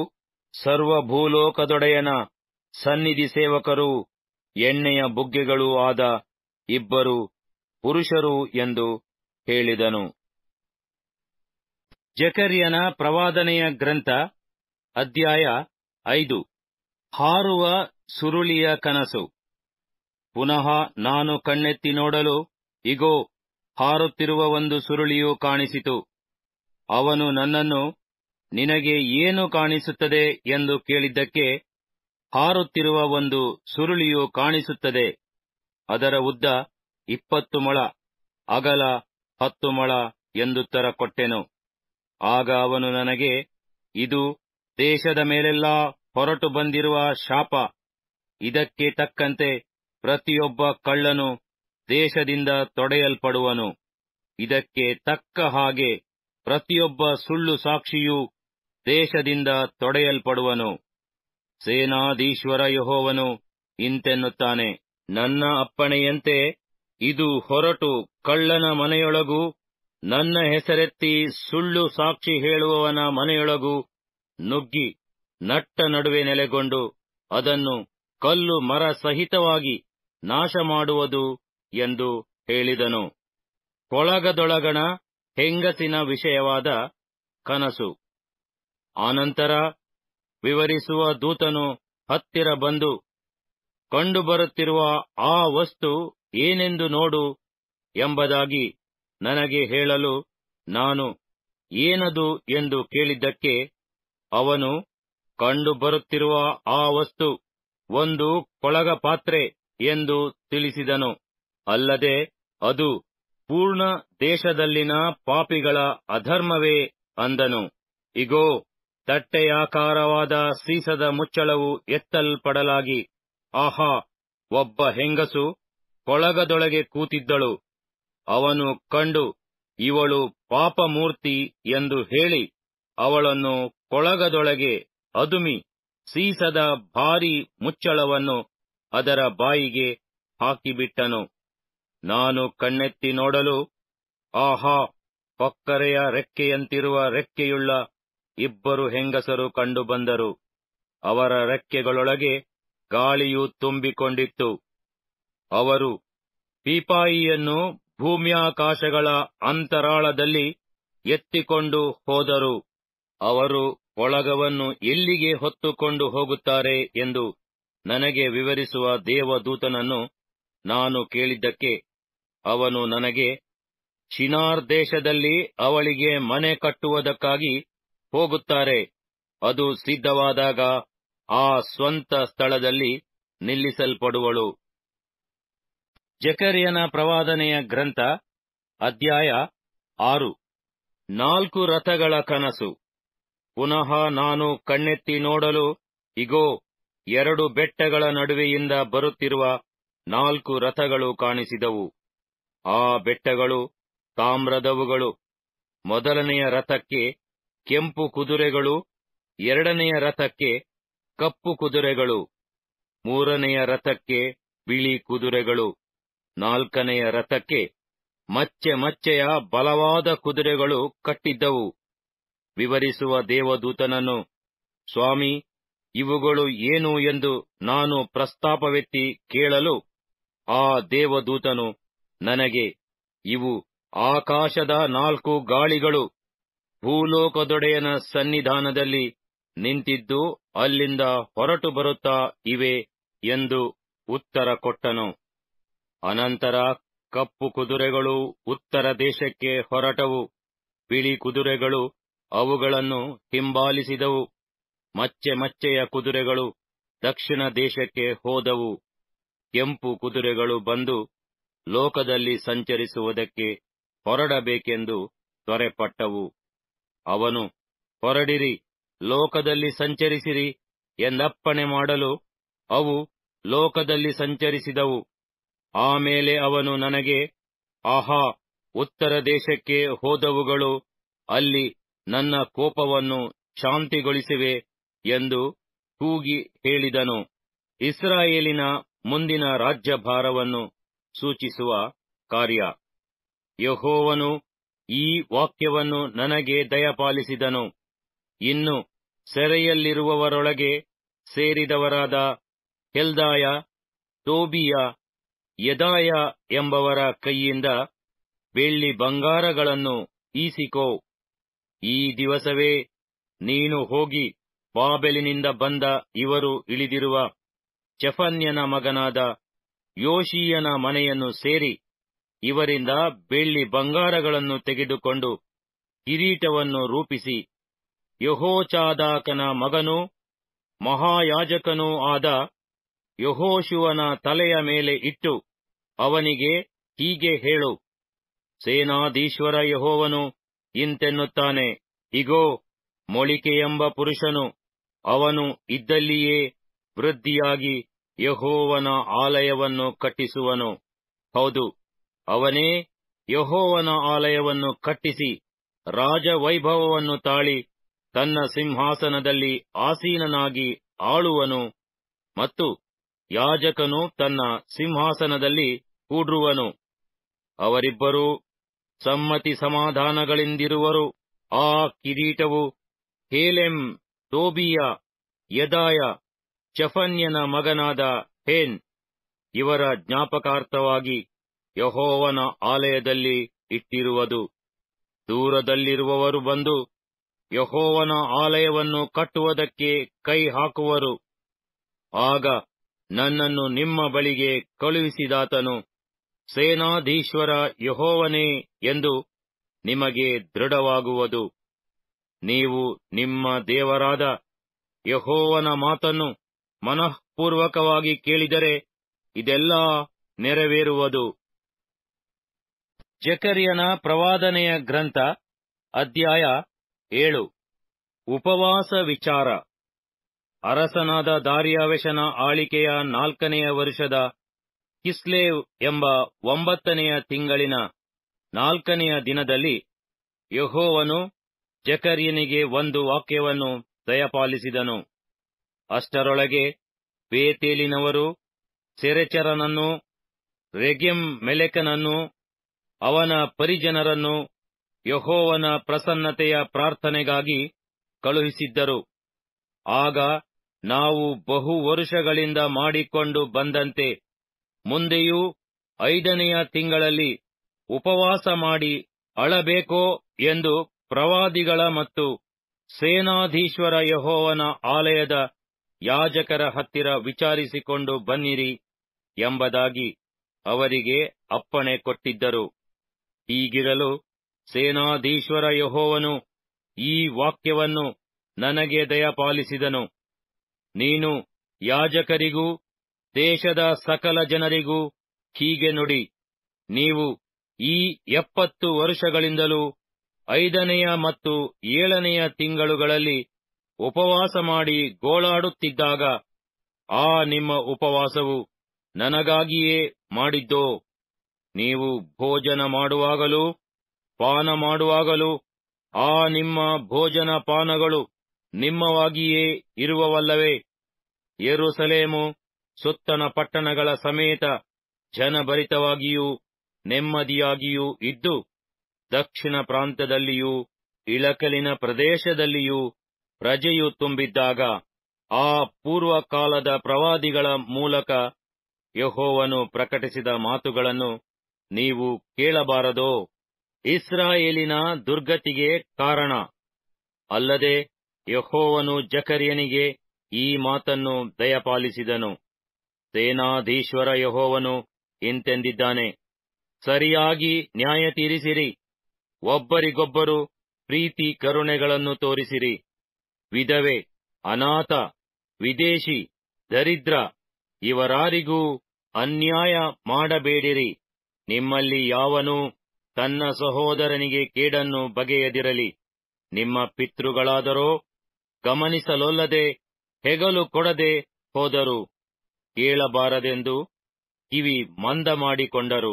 ಸರ್ವಭೂಲೋಕದೊಡೆಯನ ಸನ್ನಿಧಿ ಸೇವಕರೂ ಎಣ್ಣೆಯ ಬುಗ್ಗೆಗಳೂ ಆದ ಇಬ್ಬರು ಪುರುಷರು ಎಂದು ಹೇಳಿದನು ಜಕರ್ಯನ ಪ್ರವಾದನೆಯ ಗ್ರಂಥ ಅಧ್ಯಾಯ ಐದು ಹಾರುವ ಸುರುಳಿಯ ಕನಸು ಪುನಃ ನಾನು ಕಣ್ಣೆತ್ತಿ ನೋಡಲು ಇಗೋ ಹಾರುತ್ತಿರುವ ಒಂದು ಸುರುಳಿಯು ಕಾಣಿಸಿತು ಅವನು ನನ್ನನ್ನು ನಿನಗೆ ಏನು ಕಾಣಿಸುತ್ತದೆ ಎಂದು ಕೇಳಿದ್ದಕ್ಕೆ ಹಾರುತ್ತಿರುವ ಒಂದು ಸುರುಳಿಯು ಕಾಣಿಸುತ್ತದೆ ಅದರ ಉದ್ದ ಇಪ್ಪತ್ತು ಮೊಳ ಅಗಲ ಹತ್ತು ಮೊಳ ಎಂದುತ್ತರ ಕೊಟ್ಟೆನು ಆಗ ಅವನು ನನಗೆ ಇದು ದೇಶದ ಮೇಲೆಲ್ಲಾ ಹೊರಟು ಬಂದಿರುವ ಶಾಪ ಇದಕ್ಕೆ ತಕ್ಕಂತೆ ಪ್ರತಿಯೊಬ್ಬ ಕಳ್ಳನು ದೇಶದಿಂದ ತೊಡೆಯಲ್ಪಡುವನು ಇದಕ್ಕೆ ತಕ್ಕ ಹಾಗೆ ಪ್ರತಿಯೊಬ್ಬ ಸುಳ್ಳು ಸಾಕ್ಷಿಯೂ ದೇಶದಿಂದ ತೊಡೆಯಲ್ಪಡುವನು ಸೇನಾಧೀಶ್ವರ ಯಹೋವನು ಇಂತೆನ್ನುತ್ತಾನೆ ನನ್ನ ಅಪ್ಪಣೆಯಂತೆ ಇದು ಹೊರಟು ಕಳ್ಳನ ಮನೆಯೊಳಗೂ ನನ್ನ ಹೆಸರೆತ್ತಿ ಸುಳ್ಳು ಸಾಕ್ಷಿ ಹೇಳುವವನ ಮನೆಯೊಳಗೂ ನುಗ್ಗಿ ನಟ್ಟ ನಡುವೆ ನೆಲೆಗೊಂಡು ಅದನ್ನು ಕಲ್ಲು ಮರ ಸಹಿತವಾಗಿ ನಾಶ ಮಾಡುವುದು ಎಂದು ಹೇಳಿದನು ಕೊಳಗದೊಳಗಣ ಹೆಂಗಸಿನ ವಿಷಯವಾದ ಕನಸು ಆನಂತರ ವಿವರಿಸುವ ದೂತನು ಹತ್ತಿರ ಬಂದು ಕಂಡುಬರುತ್ತಿರುವ ಆ ವಸ್ತು ಏನೆಂದು ನೋಡು ಎಂಬುದಾಗಿ ನನಗೆ ಹೇಳಲು ನಾನು ಏನದು ಎಂದು ಕೇಳಿದ್ದಕ್ಕೆ ಅವನು ಕಂಡುಬರುತ್ತಿರುವ ಆ ವಸ್ತು ಒಂದು ಕೊಳಗ ಪಾತ್ರೆ ಎಂದು ತಿಳಿಸಿದನು ಅಲ್ಲದೆ ಅದು ಪೂರ್ಣ ದೇಶದಲ್ಲಿನ ಪಾಪಿಗಳ ಅಧರ್ಮವೇ ಅಂದನು ಇಗೋ ತಟ್ಟೆಯಾಕಾರವಾದ ಸೀಸದ ಮುಚ್ಚಳವು ಎತ್ತಲ್ಪಡಲಾಗಿ ಆಹಾ ಒಬ್ಬ ಹೆಂಗಸು ಕೊಳಗದೊಳಗೆ ಕೂತಿದ್ದಳು ಅವನು ಕಂಡು ಇವಳು ಪಾಪಮೂರ್ತಿ ಎಂದು ಹೇಳಿ ಅವಳನ್ನು ಕೊಳಗದೊಳಗೆ ಅದುಮಿ ಸೀಸದ ಭಾರಿ ಮುಚ್ಚಳವನ್ನು ಅದರ ಬಾಯಿಗೆ ಹಾಕಿಬಿಟ್ಟನು ನಾನು ಕಣ್ಣೆತ್ತಿ ನೋಡಲು ಆಹಾ ಕೊಕ್ಕರೆಯ ರೆಕ್ಕೆಯಂತಿರುವ ರೆಕ್ಕೆಯುಳ್ಳ ಇಬ್ಬರು ಹೆಂಗಸರು ಕಂಡುಬಂದರು ಅವರ ರೆಕ್ಕೆಗಳೊಳಗೆ ಗಾಳಿಯು ತುಂಬಿಕೊಂಡಿತ್ತು ಅವರು ಪೀಪಾಯಿಯನ್ನು ಭೂಮ್ಯಾಕಾಶಗಳ ಅಂತರಾಳದಲ್ಲಿ ಎತ್ತಿಕೊಂಡು ಹೋದರು ಅವರು ಒಳಗವನ್ನು ಎಲ್ಲಿಗೆ ಹೊತ್ತುಕೊಂಡು ಹೋಗುತ್ತಾರೆ ಎಂದು ನನಗೆ ವಿವರಿಸುವ ದೇವದೂತನನ್ನು ನಾನು ಕೇಳಿದ್ದಕ್ಕೆ ಅವನು ನನಗೆ ಶಿನಾರ್ ದೇಶದಲ್ಲಿ ಅವಳಿಗೆ ಮನೆ ಕಟ್ಟುವುದಕ್ಕಾಗಿ ಹೋಗುತ್ತಾರೆ ಅದು ಸಿದ್ಧವಾದಾಗ ಆ ಸ್ವಂತ ಸ್ಥಳದಲ್ಲಿ ನಿಲ್ಲಿಸಲ್ಪಡುವಳು ಜಕರ್ಯನ ಪ್ರವಾದನೆಯ ಗ್ರಂಥ ಅಧ್ಯಾಯ ಆರು ನಾಲ್ಕು ರಥಗಳ ಕನಸು ಪುನಃ ನಾನು ಕಣ್ಣೆತ್ತಿ ನೋಡಲು ಇಗೋ ಎರಡು ಬೆಟ್ಟಗಳ ನಡುವೆಯಿಂದ ಬರುತ್ತಿರುವ ನಾಲ್ಕು ರಥಗಳು ಕಾಣಿಸಿದವು ಆ ಬೆಟ್ಟಗಳು ತಾಮ್ರದವುಗಳು ಮೊದಲನೆಯ ರಥಕ್ಕೆ ಕೆಂಪು ಕುದುರೆಗಳು ಎರಡನೆಯ ರಥಕ್ಕೆ ಕಪ್ಪು ಕುದುರೆಗಳು ಮೂರನೆಯ ರಥಕ್ಕೆ ಬಿಳಿ ಕುದುರೆಗಳು ನಾಲ್ಕನೆಯ ರಥಕ್ಕೆ ಮಚ್ಚೆ ಮಚ್ಚೆಯ ಬಲವಾದ ಕುದುರೆಗಳು ಕಟ್ಟಿದ್ದವು ವಿವರಿಸುವ ದೇವದೂತನನ್ನು ಸ್ವಾಮಿ ಇವುಗಳು ಏನು ಎಂದು ನಾನು ಪ್ರಸ್ತಾಪವೆತ್ತಿ ಕೇಳಲು ಆ ದೇವದೂತನು ನನಗೆ ಇವು ಆಕಾಶದ ನಾಲ್ಕು ಗಾಳಿಗಳು ಭೂಲೋಕದೊಡೆಯನ ಸನ್ನಿಧಾನದಲ್ಲಿ ನಿಂತಿದ್ದು ಅಲ್ಲಿಂದ ಹೊರಟು ಬರುತ್ತಾ ಇವೆ ಎಂದು ಉತ್ತರ ಕೊಟ್ಟನು ಅನಂತರ ಕಪ್ಪು ಕುದುರೆಗಳು ಉತ್ತರ ದೇಶಕ್ಕೆ ಹೊರಟವು ಬಿಳಿ ಕುದುರೆಗಳು ಅವುಗಳನ್ನು ಹಿಂಬಾಲಿಸಿದವು ಮಚ್ಚೆ ಮಚ್ಚೆಯ ಕುದುರೆಗಳು ದಕ್ಷಿಣ ದೇಶಕ್ಕೆ ಹೋದವು ಕೆಂಪು ಕುದುರೆಗಳು ಬಂದು ಲೋಕದಲ್ಲಿ ಸಂಚರಿಸುವುದಕ್ಕೆ ಹೊರಡಬೇಕೆಂದು ತ್ವರೆಪಟ್ಟವು ಅವನು ಹೊರಡಿರಿ ಲೋಕದಲ್ಲಿ ಸಂಚರಿಸಿರಿ ಎಂದಪ್ಪಣೆ ಮಾಡಲು ಅವು ಲೋಕದಲ್ಲಿ ಸಂಚರಿಸಿದವು ಆಮೇಲೆ ಅವನು ನನಗೆ ಆಹಾ ಉತ್ತರ ದೇಶಕ್ಕೆ ಹೋದವುಗಳು ಅಲ್ಲಿ ನನ್ನ ಕೋಪವನ್ನು ಶಾಂತಿಗೊಳಿಸಿವೆ ಎಂದು ಕೂಗಿ ಹೇಳಿದನು ಇಸ್ರಾಯೇಲಿನ ಮುಂದಿನ ರಾಜ್ಯಭಾರವನ್ನು ಸೂಚಿಸುವ ಕಾರ್ಯ ಯಹೋವನು ಈ ವಾಕ್ಯವನ್ನು ನನಗೆ ದಯಪಾಲಿಸಿದನು ಇನ್ನು ಸೆರೆಯಲ್ಲಿರುವವರೊಳಗೆ ಸೇರಿದವರಾದ ಹೆಲ್ದಾಯ ಟೋಬಿಯ ಯದಾಯ ಎಂಬವರ ಕೈಯಿಂದ ಬೆಳ್ಳಿ ಬಂಗಾರಗಳನ್ನು ಈಸಿಕೋ ಈ ದಿವಸವೇ ನೀನು ಹೋಗಿ ಬಾಬೆಲಿನಿಂದ ಬಂದ ಇವರು ಇಳಿದಿರುವ ಚೆಫನ್ಯನ ಮಗನಾದ ಯೋಶೀಯನ ಮನೆಯನ್ನು ಸೇರಿ ಇವರಿಂದ ಬೆಳ್ಳಿ ಬಂಗಾರಗಳನ್ನು ತೆಗೆದುಕೊಂಡು ಕಿರೀಟವನ್ನು ರೂಪಿಸಿ ಯಹೋಚಾದಾಕನ ಮಗನೂ ಮಹಾಯಾಜಕನೂ ಆದ ಯಹೋಶುವನ ತಲೆಯ ಮೇಲೆ ಇಟ್ಟು ಅವನಿಗೆ ಹೀಗೆ ಹೇಳು ಸೇನಾಧೀಶ್ವರ ಯಹೋವನು ಇಂತೆನ್ನುತ್ತಾನೆ ಇಗೋ ಮೊಳಿಕೆಯೆಂಬ ಪುರುಷನು ಅವನು ಇದ್ದಲ್ಲಿಯೇ ವೃದ್ಧಿಯಾಗಿ ಯಹೋವನ ಆಲಯವನ್ನು ಕಟ್ಟಿಸುವನು ಹೌದು ಅವನೇ ಯಹೋವನ ಆಲಯವನ್ನು ಕಟ್ಟಿಸಿ ರಾಜವೈಭವವನ್ನು ತಾಳಿ ತನ್ನ ಸಿಂಹಾಸನದಲ್ಲಿ ಆಸೀನನಾಗಿ ಆಳುವನು ಮತ್ತು ಯಾಜಕನು ತನ್ನ ಸಿಂಹಾಸನದಲ್ಲಿ ಕೂಡ್ರುವನು ಅವರಿಬ್ಬರೂ ಸಮ್ಮತಿ ಸಮಾಧಾನಗಳಿಂದಿರುವರು ಆ ಕಿರೀಟವು ಹೇಲೆಂ ಟೋಬಿಯ ಯದಾಯ ಚಫನ್ಯನ ಮಗನಾದ ಹೇನ್ ಇವರ ಜ್ಞಾಪಕಾರ್ಥವಾಗಿ ಯಹೋವನ ಆಲಯದಲ್ಲಿ ಇಟ್ಟಿರುವುದು ದೂರದಲ್ಲಿರುವವರು ಬಂದು ಯಹೋವನ ಆಲಯವನ್ನು ಕಟ್ಟುವುದಕ್ಕೆ ಕೈ ಹಾಕುವರು ಆಗ ನನ್ನನ್ನು ನಿಮ್ಮ ಬಳಿಗೆ ಕಳುಹಿಸಿದಾತನು ಸೇನಾಧೀಶ್ವರ ಯಹೋವನೇ ಎಂದು ನಿಮಗೆ ದೃಢವಾಗುವುದು ನೀವು ನಿಮ್ಮ ದೇವರಾದ ಯಹೋವನ ಮಾತನ್ನು ಮನಃಪೂರ್ವಕವಾಗಿ ಕೇಳಿದರೆ ಇದೆಲ್ಲ ನೆರವೇರುವುದು ಜಕರ್ಯನ ಪ್ರವಾದನೆಯ ಗ್ರಂಥ ಅಧ್ಯಾಯ ಏಳು ಉಪವಾಸ ವಿಚಾರ ಅರಸನಾದ ದಾರಿಯಾವೆಶನ ಆಳಿಕೆಯ ನಾಲ್ಕನೆಯ ವರ್ಷದ ಕಿಸ್ಲೇವ್ ಎಂಬ ಒಂಬತ್ತನೆಯ ತಿಂಗಳಿನ ನಾಲ್ಕನೆಯ ದಿನದಲ್ಲಿ ಯಹೋವನು ಜಕರ್ಯನಿಗೆ ಒಂದು ವಾಕ್ಯವನ್ನು ದಯಪಾಲಿಸಿದನು ಅಷ್ಟರೊಳಗೆ ಬೇತೇಲಿನವರು ಸೆರೆಚರನನ್ನು ರೆಗೆಂ ಮೆಲೆಕನನ್ನು ಅವನ ಪರಿಜನರನ್ನು ಯಹೋವನ ಪ್ರಸನ್ನತೆಯ ಪ್ರಾರ್ಥನೆಗಾಗಿ ಕಳುಹಿಸಿದ್ದರು ಆಗ ನಾವು ಬಹು ವರುಷಗಳಿಂದ ಮಾಡಿಕೊಂಡು ಬಂದಂತೆ ಮುಂದೆಯೂ ಐದನೆಯ ತಿಂಗಳಲ್ಲಿ ಉಪವಾಸ ಮಾಡಿ ಅಳಬೇಕೋ ಎಂದು ಪ್ರವಾದಿಗಳ ಮತ್ತು ಸೇನಾಧೀಶ್ವರ ಯಹೋವನ ಆಲಯದ ಯಾಜಕರ ಹತ್ತಿರ ವಿಚಾರಿಸಿಕೊಂಡು ಬನ್ನಿರಿ ಎಂಬುದಾಗಿ ಅವರಿಗೆ ಅಪ್ಪಣೆ ಕೊಟ್ಟಿದ್ದರು ಹೀಗಿರಲು ಸೇನಾಧೀಶ್ವರ ಯಹೋವನು ಈ ವಾಕ್ಯವನ್ನು ನನಗೆ ದಯಪಾಲಿಸಿದನು ನೀನು ಯಾಜಕರಿಗೂ ದೇಶದ ಸಕಲ ಜನರಿಗೂ ಹೀಗೆ ನುಡಿ ನೀವು ಈ ಎಪ್ಪತ್ತು ವರುಷಗಳಿಂದಲೂ ಐದನೆಯ ಮತ್ತು ಏಳನೆಯ ತಿಂಗಳುಗಳಲ್ಲಿ ಉಪವಾಸ ಮಾಡಿ ಗೋಳಾಡುತ್ತಿದ್ದಾಗ ಆ ನಿಮ್ಮ ಉಪವಾಸವು ನನಗಾಗಿಯೇ ಮಾಡಿದ್ದೋ ನೀವು ಭೋಜನ ಮಾಡುವಾಗಲೂ ಪಾನ ಮಾಡುವಾಗಲೂ ಆ ನಿಮ್ಮ ಭೋಜನ ಪಾನಗಳು ನಿಮ್ಮವಾಗಿಯೇ ಇರುವವಲ್ಲವೇ ಯೆರೂಸಲೇಮು ಸುತ್ತಣ ಪಟ್ಟಣಗಳ ಸಮೇತ ಜನಭರಿತವಾಗಿಯೂ ನೆಮ್ಮದಿಯಾಗಿಯೂ ಇದ್ದು ದಕ್ಷಿಣ ಪ್ರಾಂತದಲ್ಲಿಯೂ ಇಳಕಲಿನ ಪ್ರದೇಶದಲ್ಲಿಯೂ ಪ್ರಜೆಯು ತುಂಬಿದ್ದಾಗ ಆ ಪೂರ್ವಕಾಲದ ಪ್ರವಾದಿಗಳ ಮೂಲಕ ಯಹೋವನು ಪ್ರಕಟಿಸಿದ ಮಾತುಗಳನ್ನು ನೀವು ಕೇಳಬಾರದೋ ಇಸ್ರಾಯೇಲಿನ ದುರ್ಗತಿಗೆ ಕಾರಣ ಅಲ್ಲದೆ ಯಹೋವನು ಜಕರ್ಯನಿಗೆ ಈ ಮಾತನ್ನು ದಯಪಾಲಿಸಿದನು ಸೇನಾಧೀಶ್ವರ ಯಹೋವನು ಇಂತೆಂದಿದ್ದಾನೆ ಸರಿಯಾಗಿ ನ್ಯಾಯ ತೀರಿಸಿರಿ ಒಬ್ಬರಿಗೊಬ್ಬರು ಪ್ರೀತಿ ಕರುಣೆಗಳನ್ನು ತೋರಿಸಿರಿ ವಿಧವೆ ಅನಾಥ ವಿದೇಶಿ ದರಿದ್ರ ಇವರಾರಿಗೂ ಅನ್ಯಾಯ ಮಾಡಬೇಡಿರಿ ನಿಮ್ಮಲ್ಲಿ ಯಾವನೂ ತನ್ನ ಸಹೋದರನಿಗೆ ಕೇಡನ್ನು ಬಗೆಯದಿರಲಿ ನಿಮ್ಮ ಪಿತೃಗಳಾದರೋ ಗಮನಿಸಲೊಲ್ಲದೆ ಹೆಗಲು ಕೊಡದೆ ಹೋದರು ಕೇಳಬಾರದೆಂದು ಕಿವಿ ಮಂದ ಮಾಡಿಕೊಂಡರು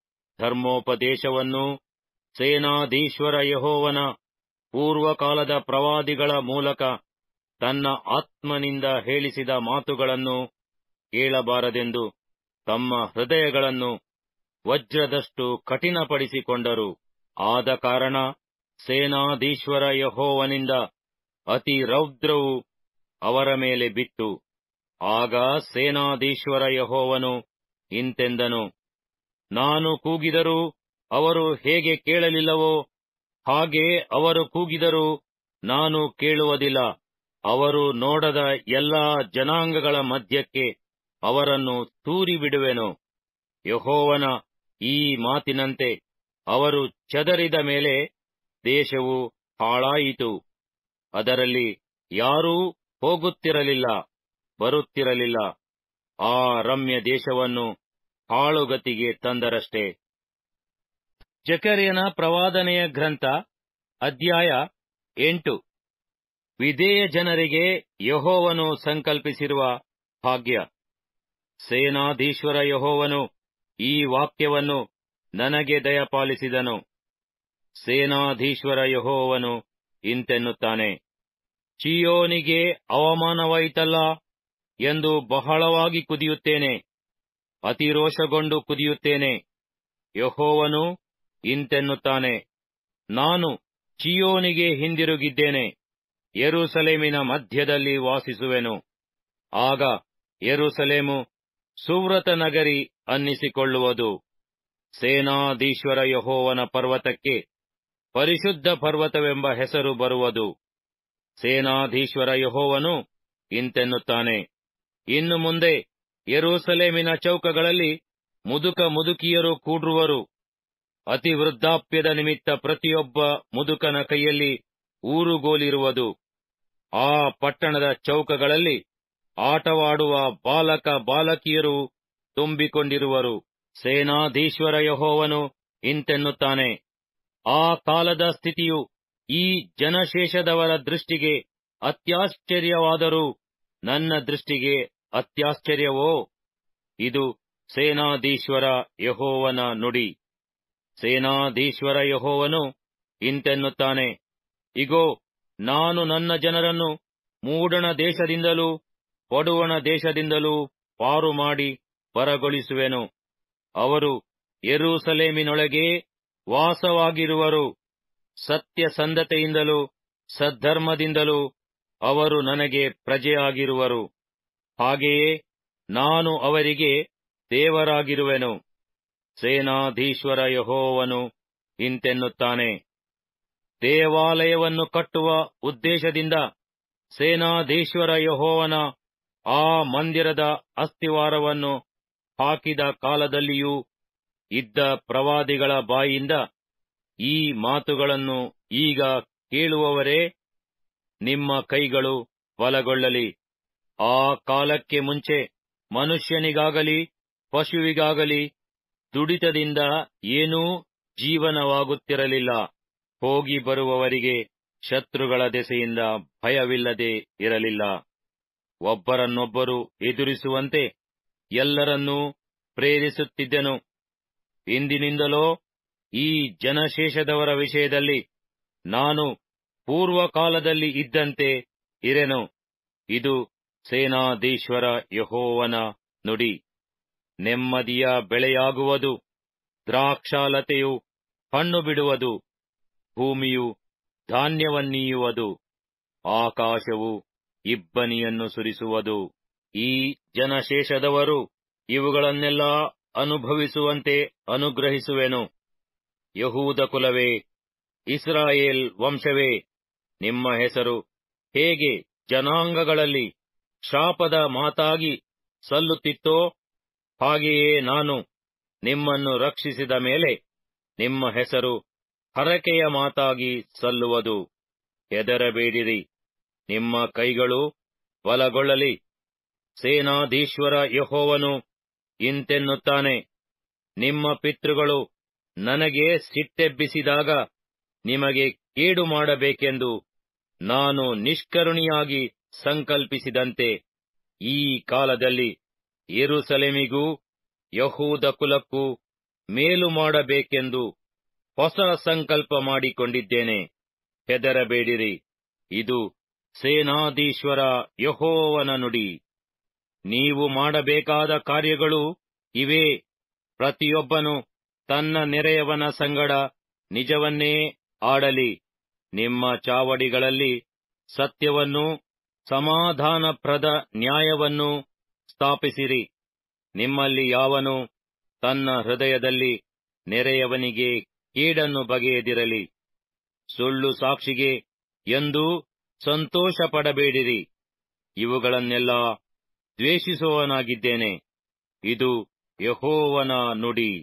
ಧರ್ಮೋಪದೇಶವನ್ನು ಸೇನಾಧೀಶ್ವರ ಯಹೋವನ ಪೂರ್ವಕಾಲದ ಪ್ರವಾದಿಗಳ ಮೂಲಕ ತನ್ನ ಆತ್ಮನಿಂದ ಹೇಳಿಸಿದ ಮಾತುಗಳನ್ನು ಕೇಳಬಾರದೆಂದು ತಮ್ಮ ಹೃದಯಗಳನ್ನು ವಜ್ರದಷ್ಟು ಕಠಿಣಪಡಿಸಿಕೊಂಡರು ಆದ ಕಾರಣ ಸೇನಾಧೀಶ್ವರ ಯಹೋವನಿಂದ ಅತಿ ರೌದ್ರವು ಅವರ ಮೇಲೆ ಬಿತ್ತು ಆಗ ಸೇನಾಧೀಶ್ವರ ಯಹೋವನು ಇಂತೆಂದನು ನಾನು ಕೂಗಿದರೂ ಅವರು ಹೇಗೆ ಕೇಳಲಿಲ್ಲವೋ ಹಾಗೆ ಅವರು ಕೂಗಿದರೂ ನಾನು ಕೇಳುವುದಿಲ್ಲ ಅವರು ನೋಡದ ಎಲ್ಲಾ ಜನಾಂಗಗಳ ಮಧ್ಯಕ್ಕೆ ಅವರನ್ನು ತೂರಿಬಿಡುವೆನು ಯಹೋವನ ಈ ಮಾತಿನಂತೆ ಅವರು ಚದರಿದ ಮೇಲೆ ದೇಶವು ಹಾಳಾಯಿತು ಅದರಲ್ಲಿ ಯಾರೂ ಹೋಗುತ್ತಿರಲಿಲ್ಲ ಬರುತ್ತಿರಲಿಲ್ಲ ಆ ರಮ್ಯ ದೇಶವನ್ನು ಹಾಳುಗತಿಗೆ ತಂದರಷ್ಟೇ ಜಕರ್ಯನ ಪ್ರವಾದನೆಯ ಗ್ರಂಥ ಅಧ್ಯಾಯ ಎಂಟು ವಿಧೇಯ ಜನರಿಗೆ ಯಹೋವನು ಸಂಕಲ್ಪಿಸಿರುವ ಭಾಗ್ಯ ಸೇನಾಧೀಶ್ವರ ಯಹೋವನು ಈ ವಾಕ್ಯವನ್ನು ನನಗೆ ದಯಪಾಲಿಸಿದನು ಸೇನಾಧೀಶ್ವರ ಯಹೋವನು ಇಂತೆನ್ನುತ್ತಾನೆ ಚಿಯೋನಿಗೆ ಅವಮಾನವಾಯಿತಲ್ಲ ಎಂದು ಬಹಳವಾಗಿ ಕುದಿಯುತ್ತೇನೆ ಅತಿರೋಷಗೊಂಡು ಕುದಿಯುತ್ತೇನೆ ಯಹೋವನು ಇಂತೆನ್ನುತ್ತಾನೆ ನಾನು ಚಿಯೋನಿಗೆ ಹಿಂದಿರುಗಿದ್ದೇನೆ ಯೆರೂಸಲೇಮಿನ ಮಧ್ಯದಲ್ಲಿ ವಾಸಿಸುವೆನು ಆಗ ಯೆರೂಸಲೇಮು ಸುವ್ರತ ನಗರಿ ಅನ್ನಿಸಿಕೊಳ್ಳುವುದು ಸೇನಾಧೀಶ್ವರ ಯಹೋವನ ಪರ್ವತಕ್ಕೆ ಪರಿಶುದ್ಧ ಪರ್ವತವೆಂಬ ಹೆಸರು ಬರುವುದು ಸೇನಾಧೀಶ್ವರ ಯಹೋವನು ಇಂತೆನ್ನುತ್ತಾನೆ ಇನ್ನು ಮುಂದೆ ಯೆರೂಸಲೇಮಿನ ಚೌಕಗಳಲ್ಲಿ ಮುದುಕ ಮುದುಕಿಯರು ಕೂಡ್ರುವರು ಅತಿ ವೃದ್ಧಾಪ್ಯದ ನಿಮಿತ್ತ ಪ್ರತಿಯೊಬ್ಬ ಮುದುಕನ ಕೈಯಲ್ಲಿ ಊರುಗೋಲಿರುವುದು ಆ ಪಟ್ಟಣದ ಚೌಕಗಳಲ್ಲಿ ಆಟವಾಡುವ ಬಾಲಕ ಬಾಲಕಿಯರು ತುಂಬಿಕೊಂಡಿರುವರು ಸೇನಾಧೀಶ್ವರ ಯಹೋವನು ಇಂತೆನ್ನುತ್ತಾನೆ ಆ ಕಾಲದ ಸ್ಥಿತಿಯು ಈ ಜನಶೇಷದವರ ದೃಷ್ಟಿಗೆ ಅತ್ಯಾಶ್ಚರ್ಯವಾದರೂ ನನ್ನ ದೃಷ್ಟಿಗೆ ಅತ್ಯಾಶ್ಚರ್ಯವೋ ಇದು ಸೇನಾಧೀಶ್ವರ ಯಹೋವನ ನುಡಿ ಸೇನಾಧೀಶ್ವರ ಯಹೋವನು ಇಂತೆನ್ನುತ್ತಾನೆ ಇಗೋ ನಾನು ನನ್ನ ಜನರನ್ನು ಮೂಡಣ ದೇಶದಿಂದಲೂ ಪಡುವಣ ದೇಶದಿಂದಲೂ ಪಾರು ಮಾಡಿ ಬರಗೊಳಿಸುವೆನು ಅವರು ಯೆರೂಸಲೇಮಿನೊಳಗೆ ವಾಸವಾಗಿರುವರು ಸತ್ಯಸಂಧತೆಯಿಂದಲೂ ಸದ್ಧರ್ಮದಿಂದಲೂ ಅವರು ನನಗೆ ಪ್ರಜೆಯಾಗಿರುವರು ಹಾಗೆಯೇ ನಾನು ಅವರಿಗೆ ದೇವರಾಗಿರುವೆನು ಸೇನಾಧೀಶ್ವರ ಯಹೋವನು ಇಂತೆನ್ನುತ್ತಾನೆ ದೇವಾಲಯವನ್ನು ಕಟ್ಟುವ ಉದ್ದೇಶದಿಂದ ಸೇನಾಧೀಶ್ವರ ಯಹೋವನ ಆ ಮಂದಿರದ ಅಸ್ತಿವಾರವನ್ನು ಹಾಕಿದ ಕಾಲದಲ್ಲಿಯೂ ಇದ್ದ ಪ್ರವಾದಿಗಳ ಬಾಯಿಂದ ಈ ಮಾತುಗಳನ್ನು ಈಗ ಕೇಳುವವರೇ ನಿಮ್ಮ ಕೈಗಳು ಬಲಗೊಳ್ಳಲಿ ಆ ಕಾಲಕ್ಕೆ ಮುಂಚೆ ಮನುಷ್ಯನಿಗಾಗಲಿ ಪಶುವಿಗಾಗಲಿ ದುಡಿತದಿಂದ ಏನೂ ಜೀವನವಾಗುತ್ತಿರಲಿಲ್ಲ ಹೋಗಿ ಬರುವವರಿಗೆ ಶತ್ರುಗಳ ದೆಸೆಯಿಂದ ಭಯವಿಲ್ಲದೆ ಇರಲಿಲ್ಲ ಒಬ್ಬರನ್ನೊಬ್ಬರು ಎದುರಿಸುವಂತೆ ಎಲ್ಲರನ್ನೂ ಪ್ರೇರಿಸುತ್ತಿದ್ದೆನು ಇಂದಿನಿಂದಲೋ ಈ ಜನಶೇಷದವರ ವಿಷಯದಲ್ಲಿ ನಾನು ಪೂರ್ವಕಾಲದಲ್ಲಿ ಇದ್ದಂತೆ ಇರೆನು ಇದು ಸೇನಾಧೀಶ್ವರ ಯಹೋವನ ನುಡಿ ನೆಮ್ಮದಿಯ ಬೆಳೆಯಾಗುವುದು ದ್ರಾಕ್ಷಾಲತೆಯು ಹಣ್ಣು ಬಿಡುವುದು ಭೂಮಿಯು ಧಾನ್ಯವನ್ನೀಯುವುದು ಆಕಾಶವು ಇಬ್ಬನಿಯನ್ನು ಸುರಿಸುವುದು ಈ ಜನಶೇಷದವರು ಇವುಗಳನ್ನೆಲ್ಲ ಅನುಭವಿಸುವಂತೆ ಅನುಗ್ರಹಿಸುವೆನು ಯಹೂದ ಕುಲವೇ ಇಸ್ರಾಯೇಲ್ ವಂಶವೇ ನಿಮ್ಮ ಹೆಸರು ಹೇಗೆ ಜನಾಂಗಗಳಲ್ಲಿ ಶಾಪದ ಮಾತಾಗಿ ಸಲ್ಲುತ್ತಿತ್ತೋ ಹಾಗೆಯೇ ನಾನು ನಿಮ್ಮನ್ನು ರಕ್ಷಿಸಿದ ಮೇಲೆ ನಿಮ್ಮ ಹೆಸರು ಹರಕೆಯ ಮಾತಾಗಿ ಸಲ್ಲುವುದು ಹೆದರಬೇಡಿರಿ ನಿಮ್ಮ ಕೈಗಳು ಬಲಗೊಳ್ಳಲಿ ಸೇನಾಧೀಶ್ವರ ಯಹೋವನು ಇಂತೆನ್ನುತ್ತಾನೆ ನಿಮ್ಮ ಪಿತೃಗಳು ನನಗೆ ಸಿಟ್ಟೆಬ್ಬಿಸಿದಾಗ ನಿಮಗೆ ಕೇಡು ಮಾಡಬೇಕೆಂದು ನಾನು ನಿಷ್ಕರುಣಿಯಾಗಿ ಸಂಕಲ್ಪಿಸಿದಂತೆ ಈ ಕಾಲದಲ್ಲಿ ಯೆರೂಸಲೇಮಿಗೂ ಯಹೂದ ಕುಲಕ್ಕೂ ಮೇಲು ಮಾಡಬೇಕೆಂದು ಹೊಸ ಸಂಕಲ್ಪ ಮಾಡಿಕೊಂಡಿದ್ದೇನೆ ಹೆದರಬೇಡಿರಿ ಇದು ಸೇನಾಧೀಶ್ವರ ಯಹೋವನ ನುಡಿ ನೀವು ಮಾಡಬೇಕಾದ ಕಾರ್ಯಗಳು ಇವೇ ಪ್ರತಿಯೊಬ್ಬನು ತನ್ನ ನೆರೆಯವನ ಸಂಗಡ ನಿಜವನ್ನೇ ಆಡಲಿ ನಿಮ್ಮ ಚಾವಡಿಗಳಲ್ಲಿ ಸತ್ಯವನ್ನೂ ಸಮಾಧಾನಪ್ರದ ನ್ಯಾಯವನ್ನೂ ಸ್ಥಾಪಿಸಿರಿ ನಿಮ್ಮಲ್ಲಿ ಯಾವನು ತನ್ನ ಹೃದಯದಲ್ಲಿ ನೆರೆಯವನಿಗೆ ಕೇಡನ್ನು ಬಗೆಯದಿರಲಿ ಸುಳ್ಳು ಸಾಕ್ಷಿಗೆ ಎಂದೂ ಸಂತೋಷ ಪಡಬೇಡಿರಿ ಇವುಗಳನ್ನೆಲ್ಲ ದ್ವೇಷಿಸುವವನಾಗಿದ್ದೇನೆ ಇದು ಯಹೋವನ ನುಡಿ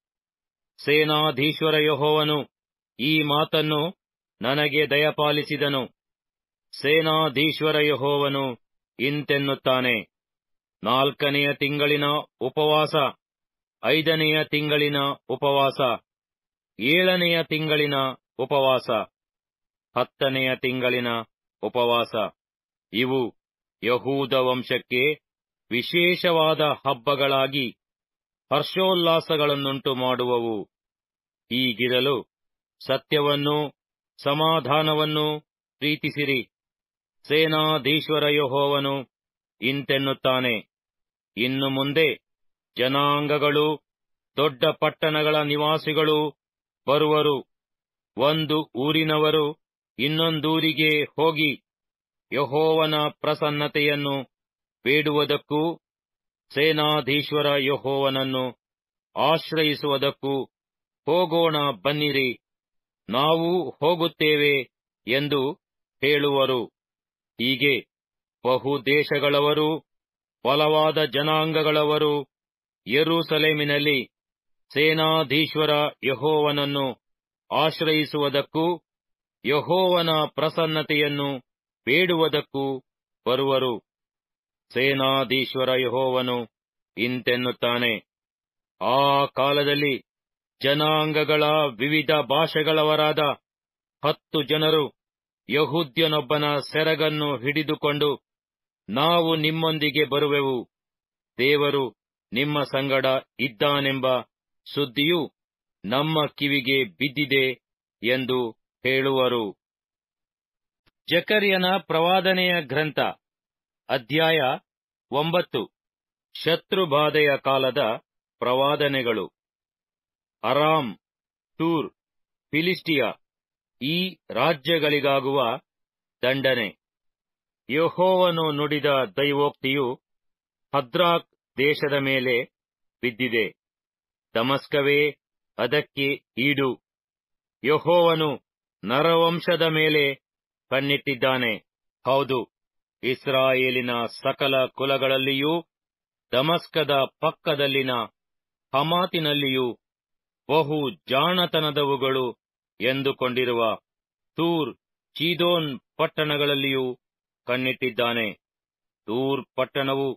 ಸೇನಾಧೀಶ್ವರ ಯಹೋವನು ಈ ಮಾತನ್ನು ನನಗೆ ದಯಪಾಲಿಸಿದನು ಸೇನಾಧೀಶ್ವರ ಯಹೋವನು ಇಂತೆನ್ನುತ್ತಾನೆ ನಾಲ್ಕನೆಯ ತಿಂಗಳಿನ ಉಪವಾಸ ಐದನೆಯ ತಿಂಗಳಿನ ಉಪವಾಸ ಏಳನೆಯ ತಿಂಗಳಿನ ಉಪವಾಸ ಹತ್ತನೆಯ ತಿಂಗಳಿನ ಉಪವಾಸ ಇವು ಯಹೂದ ವಂಶಕ್ಕೆ ವಿಶೇಷವಾದ ಹಬ್ಬಗಳಾಗಿ ಹರ್ಷೋಲ್ಲಾಸಗಳನ್ನುಂಟು ಮಾಡುವವು ಹೀಗಿರಲು ಸತ್ಯವನ್ನೂ ಸಮಾಧಾನವನ್ನೂ ಪ್ರೀತಿಸಿರಿ ಸೇನಾಧೀಶ್ವರ ಯಹೋವನು ಇಂತೆನ್ನುತ್ತಾನೆ ಇನ್ನು ಮುಂದೆ ಜನಾಂಗಗಳು ದೊಡ್ಡ ಪಟ್ಟಣಗಳ ನಿವಾಸಿಗಳು ಬರುವರು ಒಂದು ಊರಿನವರು ಇನ್ನೊಂದೂರಿಗೆ ಹೋಗಿ ಯಹೋವನ ಪ್ರಸನ್ನತೆಯನ್ನು ಬೇಡುವುದಕ್ಕೂ ಸೇನಾಧೀಶ್ವರ ಯಹೋವನನ್ನು ಆಶ್ರಯಿಸುವುದಕ್ಕೂ ಹೋಗೋಣ ಬನ್ನಿರಿ ನಾವು ಹೋಗುತ್ತೇವೆ ಎಂದು ಹೇಳುವರು ಹೀಗೆ ಬಹುದೇಶಗಳವರು ಬಲವಾದ ಜನಾಂಗಗಳವರು ಯೆರೂಸಲೇಮಿನಲ್ಲಿ ಸೇನಾಧೀಶ್ವರ ಯಹೋವನನ್ನು ಆಶ್ರಯಿಸುವುದಕ್ಕೂ ಯಹೋವನ ಪ್ರಸನ್ನತೆಯನ್ನು ಬೇಡುವುದಕ್ಕೂ ಬರುವರು ಸೇನಾಧೀಶ್ವರ ಯಹೋವನು ಇಂತೆನ್ನುತ್ತಾನೆ ಆ ಕಾಲದಲ್ಲಿ ಜನಾಂಗಗಳ ವಿವಿಧ ಭಾಷೆಗಳವರಾದ ಹತ್ತು ಜನರು ಯಹೂದ್ಯನೊಬ್ಬನ ಸೆರಗನ್ನು ಹಿಡಿದುಕೊಂಡು ನಾವು ನಿಮ್ಮೊಂದಿಗೆ ಬರುವೆವು ದೇವರು ನಿಮ್ಮ ಸಂಗಡ ಇದ್ದಾನೆಂಬ ಸುದ್ದಿಯು ನಮ್ಮ ಕಿವಿಗೆ ಬಿದ್ದಿದೆ ಎಂದು ಹೇಳುವರು ಜಕರ್ಯನ ಪ್ರವಾದನೆಯ ಗ್ರಂಥ ಅಧ್ಯಾಯ ಒಂಬತ್ತು ಶತ್ರುಬಾಧೆಯ ಕಾಲದ ಪ್ರವಾದನೆಗಳು ಅರಾಮ್ ಟೂರ್ ಫಿಲಿಸ್ಟಿಯಾ ಈ ರಾಜ್ಯಗಳಿಗಾಗುವ ದಂಡನೆ ಯಹೋವನು ನುಡಿದ ದೈವೋಕ್ತಿಯು ಹದ್ರಾಕ್ ದೇಶದ ಮೇಲೆ ಬಿದ್ದಿದೆ ದಮಸ್ಕವೇ ಅದಕ್ಕೆ ಈಡು ಯಹೋವನು ನರವಂಶದ ಮೇಲೆ ಕಣ್ಣಿಟ್ಟಿದ್ದಾನೆ ಹೌದು ಇಸ್ರಾಯೇಲಿನ ಸಕಲ ಕುಲಗಳಲ್ಲಿಯೂ ದಮಸ್ಕದ ಪಕ್ಕದಲ್ಲಿನ ಹಮಾತಿನಲ್ಲಿಯೂ ಬಹು ಜಾಣತನದವುಗಳು ಎಂದುಕೊಂಡಿರುವ ತೂರ್ ಚೀದೋನ್ ಪಟ್ಟಣಗಳಲ್ಲಿಯೂ ಕಣ್ಣಿಟ್ಟಿದ್ದಾನೆ ತೂರ್ ಪಟ್ಟಣವು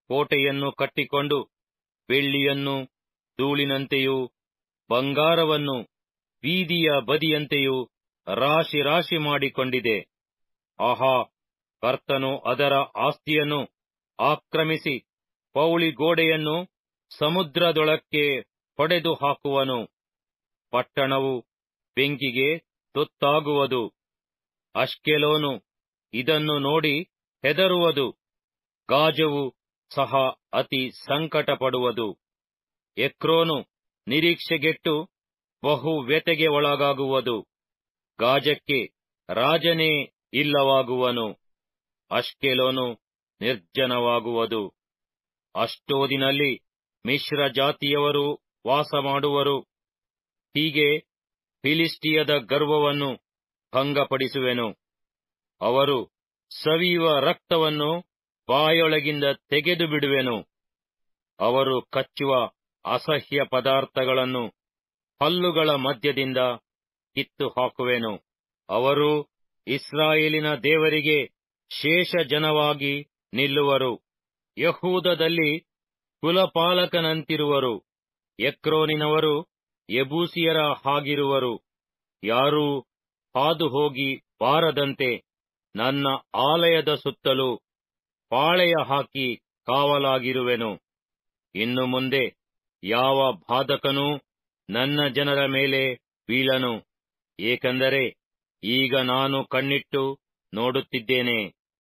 ಕೋಟೆಯನ್ನು ಕಟ್ಟಿಕೊಂಡು ಬೆಳ್ಳಿಯನ್ನು ಧೂಳಿನಂತೆಯೂ ಬಂಗಾರವನ್ನು ಬೀದಿಯ ಬದಿಯಂತೆಯೂ ರಾಶಿ ರಾಶಿ ಮಾಡಿಕೊಂಡಿದೆ ಆಹಾ ಕರ್ತನು ಅದರ ಆಸ್ತಿಯನ್ನು ಆಕ್ರಮಿಸಿ ಪೌಳಿ ಗೋಡೆಯನ್ನು ಸಮುದ್ರದೊಳಕ್ಕೆ ಹೊಡೆದು ಹಾಕುವನು ಪಟ್ಟಣವು ಬೆಂಕಿಗೆ ತುತ್ತಾಗುವುದು ಅಷ್ಕೆಲೋನು ಇದನ್ನು ನೋಡಿ ಹೆದರುವುದು ಗಾಜವು ಸಹ ಅತಿ ಸಂಕಟಪಡುವುದು ಎಕ್ರೋನು ನಿರೀಕ್ಷೆಗೆಟ್ಟು ಬಹು ವ್ಯತೆಗೆ ಒಳಗಾಗುವುದು ಗಾಜಕ್ಕೆ ರಾಜನೇ ಇಲ್ಲವಾಗುವನು ಅಷ್ಕೆಲೋನು ನಿರ್ಜನವಾಗುವುದು ಅಷ್ಟೋದಿನಲ್ಲಿ ಮಿಶ್ರ ಜಾತಿಯವರು ವಾಸ ಮಾಡುವರು ಹೀಗೆ ಫಿಲಿಸ್ಟಿಯದ ಗರ್ವವನ್ನು ಭಂಗಪಡಿಸುವೆನು ಅವರು ಸವಿಯುವ ರಕ್ತವನ್ನು ಬಾಯೊಳಗಿಂದ ತೆಗೆದು ಬಿಡುವೆನು ಅವರು ಕಚ್ಚುವ ಅಸಹ್ಯ ಪದಾರ್ಥಗಳನ್ನು ಹಲ್ಲುಗಳ ಮಧ್ಯದಿಂದ ಕಿತ್ತು ಹಾಕುವೆನು ಅವರು ಇಸ್ರಾಯೇಲಿನ ದೇವರಿಗೆ ಶೇಷ ಜನವಾಗಿ ನಿಲ್ಲುವರು ಯಹೂದದಲ್ಲಿ ಕುಲಪಾಲಕನಂತಿರುವರು ಎಕ್ರೋನಿನವರು ಯಬೂಸಿಯರ ಹಾಗಿರುವರು ಯಾರೂ ಹಾದು ಹೋಗಿ ಬಾರದಂತೆ ನನ್ನ ಆಲಯದ ಸುತ್ತಲೂ ಪಾಳೆಯ ಹಾಕಿ ಕಾವಲಾಗಿರುವೆನು ಇನ್ನು ಮುಂದೆ ಯಾವ ಬಾಧಕನೂ ನನ್ನ ಜನರ ಮೇಲೆ ಬೀಳನು ಏಕೆಂದರೆ ಈಗ ನಾನು ಕಣ್ಣಿಟ್ಟು ನೋಡುತ್ತಿದ್ದೇನೆ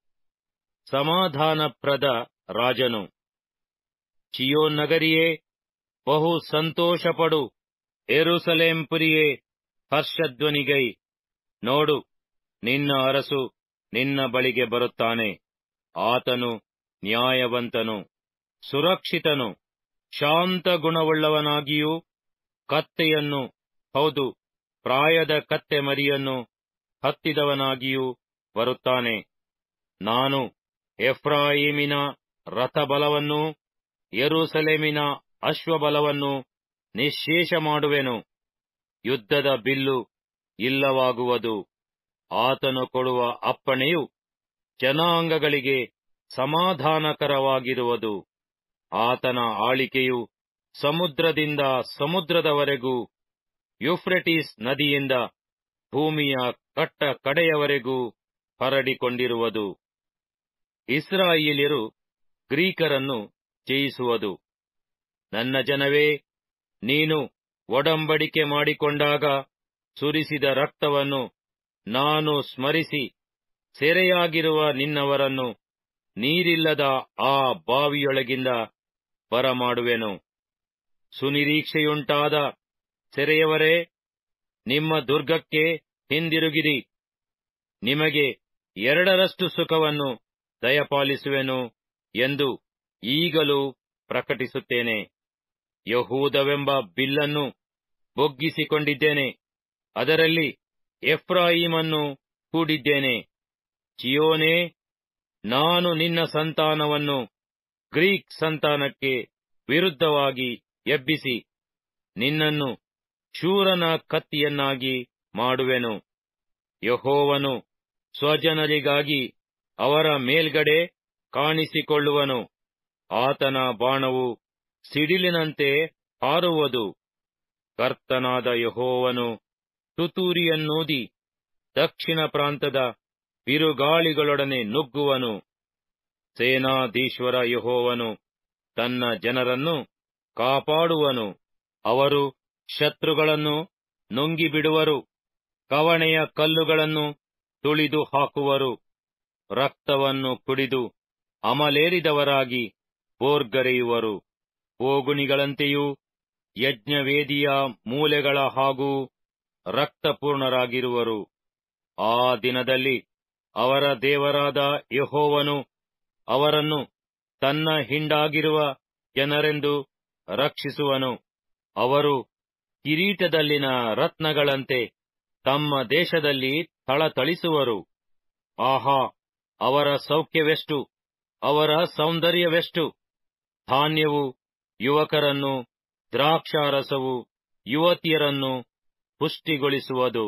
ಸಮಾಧಾನಪ್ರದ ರಾಜನು ಚಿಯೋನ್ ನಗರಿಯೇ ಬಹು ಸಂತೋಷಪಡು ಎರುಸಲೇಂ ಪುರಿಯೇ ಹರ್ಷಧ್ವನಿಗೈ ನೋಡು ನಿನ್ನ ಅರಸು ನಿನ್ನ ಬಳಿಗೆ ಬರುತ್ತಾನೆ ಆತನು ನ್ಯಾಯವಂತನು ಸುರಕ್ಷಿತನು ಶಾಂತ ಗುಣವುಳ್ಳವನಾಗಿಯೂ ಕತ್ತೆಯನ್ನು ಹೌದು ಪ್ರಾಯದ ಕತ್ತೆ ಮರಿಯನ್ನು ಹತ್ತಿದವನಾಗಿಯೂ ಬರುತ್ತಾನೆ ನಾನು ಎಫ್ರಾಯಿಮಿನ ರಥಬಲವನ್ನೂ ಯೆರೂಸಲೇಮಿನ ಅಶ್ವಬಲವನ್ನು ನಿಶ್ಶೇಷ ಮಾಡುವೆನು ಯುದ್ಧದ ಬಿಲ್ಲು ಇಲ್ಲವಾಗುವುದು ಆತನು ಕೊಡುವ ಅಪ್ಪಣೆಯು ಜನಾಂಗಗಳಿಗೆ ಸಮಾಧಾನಕರವಾಗಿರುವುದು ಆತನ ಆಳಿಕೆಯು ಸಮುದ್ರದಿಂದ ಸಮುದ್ರದವರೆಗೂ ಯುಫ್ರೆಟಿಸ್ ನದಿಯಿಂದ ಭೂಮಿಯ ಕಟ್ಟ ಕಡೆಯವರೆಗೂ ಹರಡಿಕೊಂಡಿರುವುದು ಇಸ್ರಾಯೇಲ್ಯರು ಗ್ರೀಕರನ್ನು ಜಯಿಸುವುದು ನನ್ನ ಜನವೇ ನೀನು ಒಡಂಬಡಿಕೆ ಮಾಡಿಕೊಂಡಾಗ ಸುರಿಸಿದ ರಕ್ತವನ್ನು ನಾನು ಸ್ಮರಿಸಿ ಸೆರೆಯಾಗಿರುವ ನಿನ್ನವರನ್ನು ನೀರಿಲ್ಲದ ಆ ಬಾವಿಯೊಳಗಿಂದ ಬರಮಾಡುವೆನು ಸುನಿರೀಕ್ಷೆಯುಂಟಾದ ಸೆರೆಯವರೇ ನಿಮ್ಮ ದುರ್ಗಕ್ಕೆ ಹಿಂದಿರುಗಿರಿ ನಿಮಗೆ ಎರಡರಷ್ಟು ಸುಖವನ್ನು ದಯಪಾಲಿಸುವೆನು ಎಂದು ಈಗಲೂ ಪ್ರಕಟಿಸುತ್ತೇನೆ ಯಹೂದವೆಂಬ ಬಿಲ್ಲನ್ನು ಬೊಗ್ಗಿಸಿಕೊಂಡಿದ್ದೇನೆ ಅದರಲ್ಲಿ ಎಫ್ರಾಯಿಮನ್ನು ಹೂಡಿದ್ದೇನೆ ಚಿಯೋನೇ ನಾನು ನಿನ್ನ ಸಂತಾನವನ್ನು ಗ್ರೀಕ್ ಸಂತಾನಕ್ಕೆ ವಿರುದ್ಧವಾಗಿ ಎಬ್ಬಿಸಿ ನಿನ್ನನ್ನು ಶೂರನ ಕತ್ತಿಯನ್ನಾಗಿ ಮಾಡುವೆನು ಯಹೋವನು ಸ್ವಜನರಿಗಾಗಿ ಅವರ ಮೇಲ್ಗಡೆ ಕಾಣಿಸಿಕೊಳ್ಳುವನು ಆತನ ಬಾಣವು ಸಿಡಿಲಿನಂತೆ ಹಾರುವುದು ಕರ್ತನಾದ ಯಹೋವನು ತುತೂರಿಯನ್ನೂದಿ ದಕ್ಷಿಣ ಪ್ರಾಂತದ ಬಿರುಗಾಳಿಗಳೊಡನೆ ನುಗ್ಗುವನು ಸೇನಾಧೀಶ್ವರ ಯಹೋವನು ತನ್ನ ಜನರನ್ನು ಕಾಪಾಡುವನು ಅವರು ಶತ್ರುಗಳನ್ನು ನುಂಗಿಬಿಡುವರು ಕವಣೆಯ ಕಲ್ಲುಗಳನ್ನು ತುಳಿದು ಹಾಕುವರು ರಕ್ತವನ್ನು ಕುಡಿದು ಅಮಲೇರಿದವರಾಗಿ ಬೋರ್ಗರೆಯುವರು ಬೋಗುಣಿಗಳಂತೆಯೂ ಯಜ್ಞವೇದಿಯ ಮೂಲೆಗಳ ಹಾಗೂ ರಕ್ತಪೂರ್ಣರಾಗಿರುವರು ಆ ದಿನದಲ್ಲಿ ಅವರ ದೇವರಾದ ಯಹೋವನು ಅವರನ್ನು ತನ್ನ ಹಿಂಡಾಗಿರುವ ಜನರೆಂದು ರಕ್ಷಿಸುವನು ಅವರು ಕಿರೀಟದಲ್ಲಿನ ರತ್ನಗಳಂತೆ ತಮ್ಮ ದೇಶದಲ್ಲಿ ಥಳಥಳಿಸುವರು ಆಹಾ ಅವರ ಸೌಖ್ಯವೆಷ್ಟು ಅವರ ಸೌಂದರ್ಯವೆಷ್ಟು ಧಾನ್ಯವು ಯುವಕರನ್ನು ದ್ರಾಕ್ಷಾರಸವು ಯುವತಿಯರನ್ನು ಪುಷ್ಟಿಗೊಳಿಸುವುದು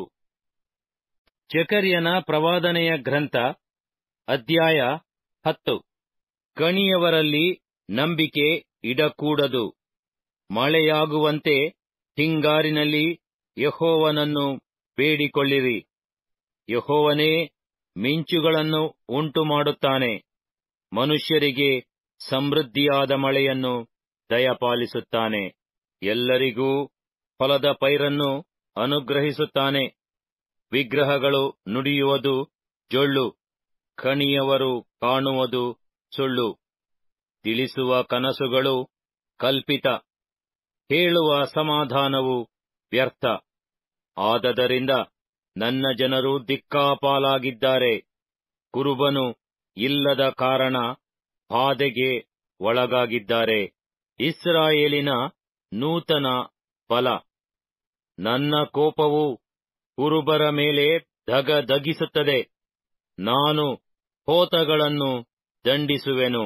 ಜಕರ್ಯನ ಪ್ರವಾದನೆಯ ಗ್ರಂಥ ಅಧ್ಯಾಯ ಹತ್ತು ಕಣಿಯವರಲ್ಲಿ ನಂಬಿಕೆ ಇಡಕೂಡದು ಮಳೆಯಾಗುವಂತೆ ಹಿಂಗಾರಿನಲ್ಲಿ ಯಹೋವನನ್ನು ಬೇಡಿಕೊಳ್ಳಿರಿ ಯಹೋವನೇ ಮಿಂಚುಗಳನ್ನು ಉಂಟು ಮಾಡುತ್ತಾನೆ ಮನುಷ್ಯರಿಗೆ ಸಮೃದ್ಧಿಯಾದ ಮಳೆಯನ್ನು ದಯಪಾಲಿಸುತ್ತಾನೆ ಎಲ್ಲರಿಗೂ ಹೊಲದ ಪೈರನ್ನು ಅನುಗ್ರಹಿಸುತ್ತಾನೆ ವಿಗ್ರಹಗಳು ನುಡಿಯುವುದು ಜೊಳ್ಳು ಖಣಿಯವರು ಕಾಣುವುದು ಸುಳ್ಳು ತಿಳಿಸುವ ಕನಸುಗಳು ಕಲ್ಪಿತ ಹೇಳುವ ಸಮಾಧಾನವು ವ್ಯರ್ಥ ಆದದರಿಂದ ನನ್ನ ಜನರು ದಿಕ್ಕಾಪಾಲಾಗಿದ್ದಾರೆ ಕುರುಬನು ಇಲ್ಲದ ಕಾರಣ ಬಾಧೆಗೆ ಒಳಗಾಗಿದ್ದಾರೆ ಇಸ್ರಾಯೇಲಿನ ನೂತನ ಫಲ ನನ್ನ ಕೋಪವು ಕುರುಬರ ಮೇಲೆ ಧಗಧಗಿಸುತ್ತದೆ ನಾನು ಹೋತಗಳನ್ನು ದಂಡಿಸುವೆನು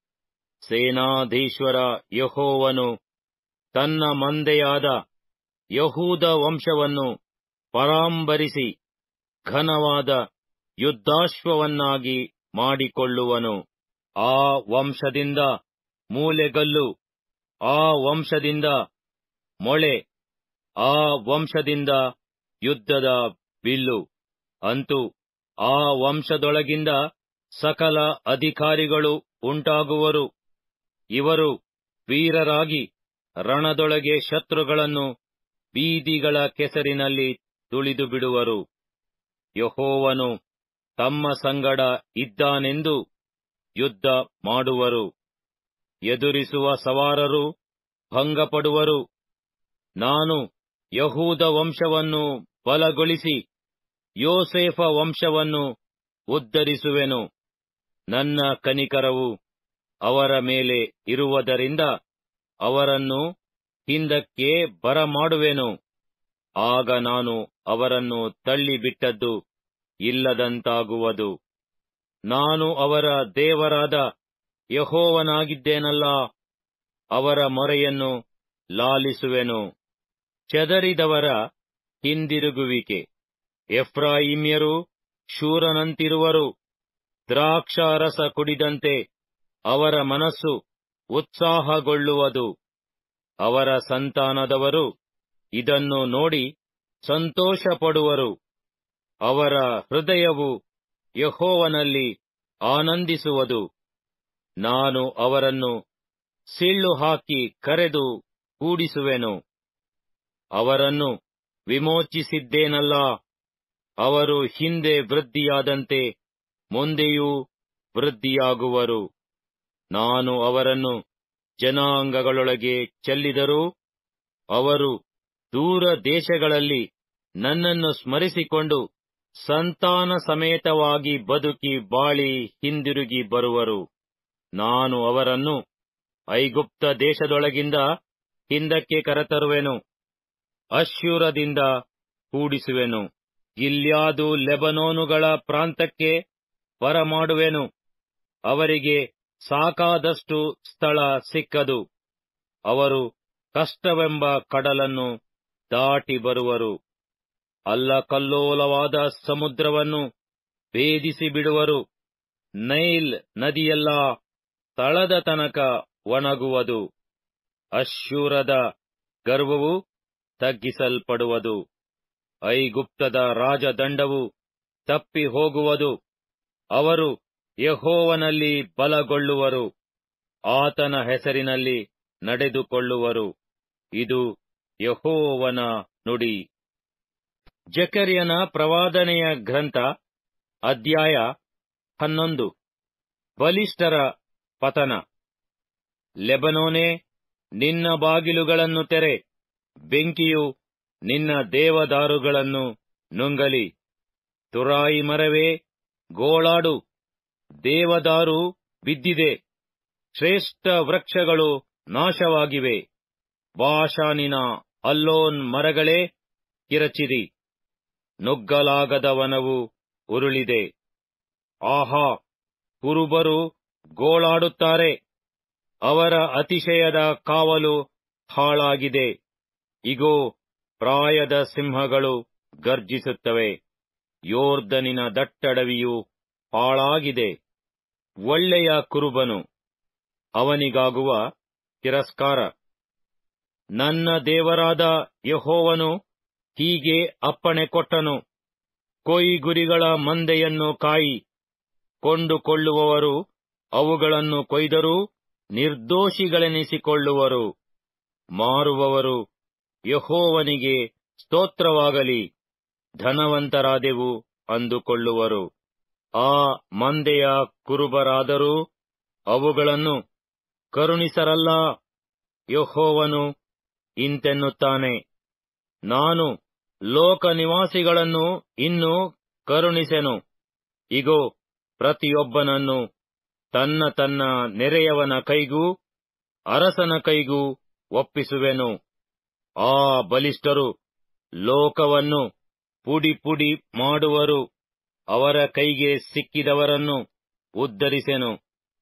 ಸೇನಾಧೀಶ್ವರ ಯಹೋವನು ತನ್ನ ಮಂದೆಯಾದ ಯಹೂದ ವಂಶವನ್ನು ಪರಾಂಬರಿಸಿ ಘನವಾದ ಯುದ್ಧಾಶ್ವವನ್ನಾಗಿ ಮಾಡಿಕೊಳ್ಳುವನು ಆ ವಂಶದಿಂದ ಮೂಲೆಗಲ್ಲು ಆ ವಂಶದಿಂದ ಮೊಳೆ ಆ ವಂಶದಿಂದ ಯುದ್ಧದ ಬಿಲ್ಲು ಅಂತೂ ಆ ವಂಶದೊಳಗಿಂದ ಸಕಲ ಅಧಿಕಾರಿಗಳು ಉಂಟಾಗುವರು ಇವರು ವೀರರಾಗಿ ರಣದೊಳಗೆ ಶತ್ರುಗಳನ್ನು ಬೀದಿಗಳ ಕೆಸರಿನಲ್ಲಿ ತುಳಿದು ಬಿಡುವರು ಯಹೋವನು ತಮ್ಮ ಸಂಗಡ ಇದ್ದಾನೆಂದು ಯುದ್ಧ ಮಾಡುವರು ಎದುರಿಸುವ ಸವಾರರು ಭಂಗಪಡುವರು ನಾನು ಯಹೂದ ವಂಶವನ್ನು ಬಲಗೊಳಿಸಿ ಯೋಸೇಫ ವಂಶವನ್ನು ಉದ್ಧರಿಸುವೆನು ನನ್ನ ಕನಿಕರವು ಅವರ ಮೇಲೆ ಇರುವುದರಿಂದ ಅವರನ್ನು ಹಿಂದಕ್ಕೆ ಬರಮಾಡುವೆನು ಆಗ ನಾನು ಅವರನ್ನು ತಳ್ಳಿಬಿಟ್ಟದ್ದು ಇಲ್ಲದಂತಾಗುವುದು ನಾನು ಅವರ ದೇವರಾದ ಯಹೋವನಾಗಿದ್ದೇನಲ್ಲ ಅವರ ಮೊರೆಯನ್ನು ಲಾಲಿಸುವೆನು ಚೆದರಿದವರ ಹಿಂದಿರುಗುವಿಕೆ ಎಫ್ರಾಯಿಮ್ಯರು ಶೂರನಂತಿರುವರು ದ್ರಾಕ್ಷಾರಸ ಕುಡಿದಂತೆ ಅವರ ಮನಸ್ಸು ಉತ್ಸಾಹಗೊಳ್ಳುವುದು ಅವರ ಸಂತಾನದವರು ಇದನ್ನು ನೋಡಿ ಸಂತೋಷಪಡುವರು ಅವರ ಹೃದಯವು ಯಹೋವನಲ್ಲಿ ಆನಂದಿಸುವುದು ನಾನು ಅವರನ್ನು ಸಿಳ್ಳು ಹಾಕಿ ಕರೆದು ಕೂಡಿಸುವೆನು ಅವರನ್ನು ವಿಮೋಚಿಸಿದ್ದೇನಲ್ಲ ಅವರು ಹಿಂದೆ ವೃದ್ಧಿಯಾದಂತೆ ಮುಂದೆಯೂ ವೃದ್ಧಿಯಾಗುವರು ನಾನು ಅವರನ್ನು ಜನಾಂಗಗಳೊಳಗೆ ಚೆಲ್ಲಿದರೂ ಅವರು ದೂರ ದೇಶಗಳಲ್ಲಿ ನನ್ನನ್ನು ಸ್ಮರಿಸಿಕೊಂಡು ಸಂತಾನ ಸಮೇತವಾಗಿ ಬದುಕಿ ಬಾಳಿ ಹಿಂದಿರುಗಿ ಬರುವರು ನಾನು ಅವರನ್ನು ಐಗುಪ್ತ ದೇಶದೊಳಗಿಂದ ಹಿಂದಕ್ಕೆ ಕರೆತರುವೆನು ಅಶ್ಯೂರದಿಂದ ಕೂಡಿಸುವೆನು ಗಿಲ್ಯಾದು ಲೆಬನೋನುಗಳ ಪ್ರಾಂತಕ್ಕೆ ಬರಮಾಡುವೆನು ಅವರಿಗೆ ಸಾಕಾದಷ್ಟು ಸ್ಥಳ ಸಿಕ್ಕದು ಅವರು ಕಷ್ಟವೆಂಬ ಕಡಲನ್ನು ದಾಟಿ ಬರುವರು ಅಲ್ಲಕಲ್ಲೋಲವಾದ ಸಮುದ್ರವನ್ನು ಭೇದಿಸಿ ಬಿಡುವರು ನೈಲ್ ನದಿಯೆಲ್ಲ ತಳದ ತನಕ ಒಣಗುವುದು ಅಶ್ಶೂರದ ಗರ್ವವು ತಗ್ಗಿಸಲ್ಪಡುವುದು ಐಗುಪ್ತದ ರಾಜದಂಡವು ತಪ್ಪಿ ಹೋಗುವುದು ಅವರು ಯಹೋವನಲ್ಲಿ ಬಲಗೊಳ್ಳುವರು ಆತನ ಹೆಸರಿನಲ್ಲಿ ನಡೆದುಕೊಳ್ಳುವರು ಇದು ಯಹೋವನ ನುಡಿ ಜಕರ್ಯನ ಪ್ರವಾದನೆಯ ಗ್ರಂಥ ಅಧ್ಯಾಯ ಹನ್ನೊಂದು ಬಲಿಷ್ಠರ ಪತನ ಲೆಬನೋನೇ ನಿನ್ನ ಬಾಗಿಲುಗಳನ್ನು ತೆರೆ ಬೆಂಕಿಯು ನಿನ್ನ ದೇವದಾರುಗಳನ್ನು ನುಂಗಲಿ ತುರಾಯಿ ಮರವೇ ಗೋಳಾಡು ದೇವದಾರು ಬಿದ್ದಿದೆ ಶ್ರೇಷ್ಠ ವೃಕ್ಷಗಳು ನಾಶವಾಗಿವೆ ಬಾಷಾನಿನ ಅಲ್ಲೋನ್ ಮರಗಳೇ ಕಿರಚಿರಿ ನುಗ್ಗಲಾಗದ ವನವು ಉರುಳಿದೆ ಆಹಾ ಕುರುಬರು ಗೋಳಾಡುತ್ತಾರೆ ಅವರ ಅತಿಶಯದ ಕಾವಲು ಹಾಳಾಗಿದೆ ಇಗೋ ಪ್ರಾಯದ ಸಿಂಹಗಳು ಗರ್ಜಿಸುತ್ತವೆ ಯೋರ್ಧನಿನ ದಟ್ಟಡವಿಯು ಹಾಳಾಗಿದೆ ಒಳ್ಳೆಯ ಕುರುಬನು ಅವನಿಗಾಗುವ ತಿರಸ್ಕಾರ ನನ್ನ ದೇವರಾದ ಯಹೋವನು ಹೀಗೆ ಅಪ್ಪಣೆ ಕೊಟ್ಟನು ಕೊಯ್ಗುರಿಗಳ ಮಂದೆಯನ್ನು ಕಾಯಿ ಕೊಂಡುಕೊಳ್ಳುವವರು ಅವುಗಳನ್ನು ಕೊಯ್ದರೂ ನಿರ್ದೋಷಿಗಳೆನಿಸಿಕೊಳ್ಳುವರು ಮಾರುವವರು ಯಹೋವನಿಗೆ ಸ್ತೋತ್ರವಾಗಲಿ ಧನವಂತರಾದೆವು ಅಂದುಕೊಳ್ಳುವರು ಆ ಮಂದೆಯ ಕುರುಬರಾದರೂ ಅವುಗಳನ್ನು ಕರುಣಿಸರಲ್ಲ ಯಹೋವನು ಇಂತೆನ್ನುತ್ತಾನೆ ನಾನು ಲೋಕ ನಿವಾಸಿಗಳನ್ನು ಇನ್ನೂ ಕರುಣಿಸೆನು ಇಗೋ ಪ್ರತಿಯೊಬ್ಬನನ್ನು ತನ್ನ ತನ್ನ ನೆರೆಯವನ ಕೈಗೂ ಅರಸನ ಕೈಗೂ ಒಪ್ಪಿಸುವೆನು ಆ ಬಲಿಷ್ಠರು ಲೋಕವನ್ನು ಪುಡಿ ಪುಡಿ ಮಾಡುವರು ಅವರ ಕೈಗೆ ಸಿಕ್ಕಿದವರನ್ನು ಉದ್ಧರಿಸೆನು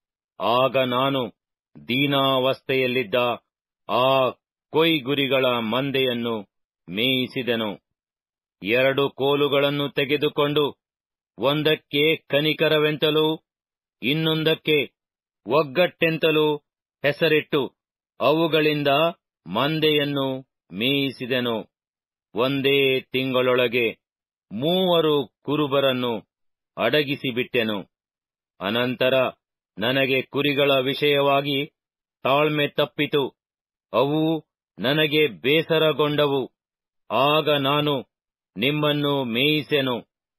ಆಗ ನಾನು ದೀನಾವಸ್ಥೆಯಲ್ಲಿದ್ದ ಆ ಕೊಯ್ಗುರಿಗಳ ಮಂದೆಯನ್ನು ಮೇಯಿಸಿದೆನು ಎರಡು ಕೋಲುಗಳನ್ನು ತೆಗೆದುಕೊಂಡು ಒಂದಕ್ಕೆ ಕನಿಕರವೆಂತಲೂ ಇನ್ನೊಂದಕ್ಕೆ ಒಗ್ಗಟ್ಟೆಂತಲೂ ಹೆಸರಿಟ್ಟು ಅವುಗಳಿಂದ ಮಂದೆಯನ್ನು ಮೇಯಿಸಿದೆನು ಒಂದೇ ತಿಂಗಳೊಳಗೆ ಮೂವರು ಕುರುಬರನ್ನು ಅಡಗಿಸಿಬಿಟ್ಟೆನು ಅನಂತರ ನನಗೆ ಕುರಿಗಳ ವಿಷಯವಾಗಿ ತಾಳ್ಮೆ ತಪ್ಪಿತು ಅವು ನನಗೆ ಬೇಸರಗೊಂಡವು ಆಗ ನಾನು ನಿಮ್ಮನ್ನು ಮೇಯಿಸೆನು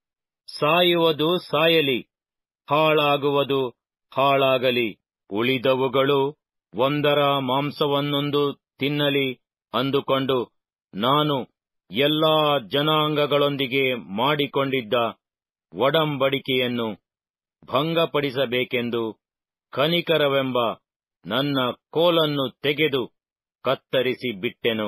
ಸಾಯುವುದು ಸಾಯಲಿ ಹಾಳಾಗುವುದು ಹಾಳಾಗಲಿ ಉಳಿದವುಗಳು ಒಂದರ ಮಾಂಸವನ್ನೊಂದು ತಿನ್ನಲಿ ಅಂದುಕೊಂಡು ನಾನು ಎಲ್ಲಾ ಜನಾಂಗಗಳೊಂದಿಗೆ ಮಾಡಿಕೊಂಡಿದ್ದ ಒಡಂಬಡಿಕೆಯನ್ನು ಭಂಗಪಡಿಸಬೇಕೆಂದು ಕನಿಕರವೆಂಬ ನನ್ನ ಕೋಲನ್ನು ತೆಗೆದು ಕತ್ತರಿಸಿ ಬಿಟ್ಟೆನು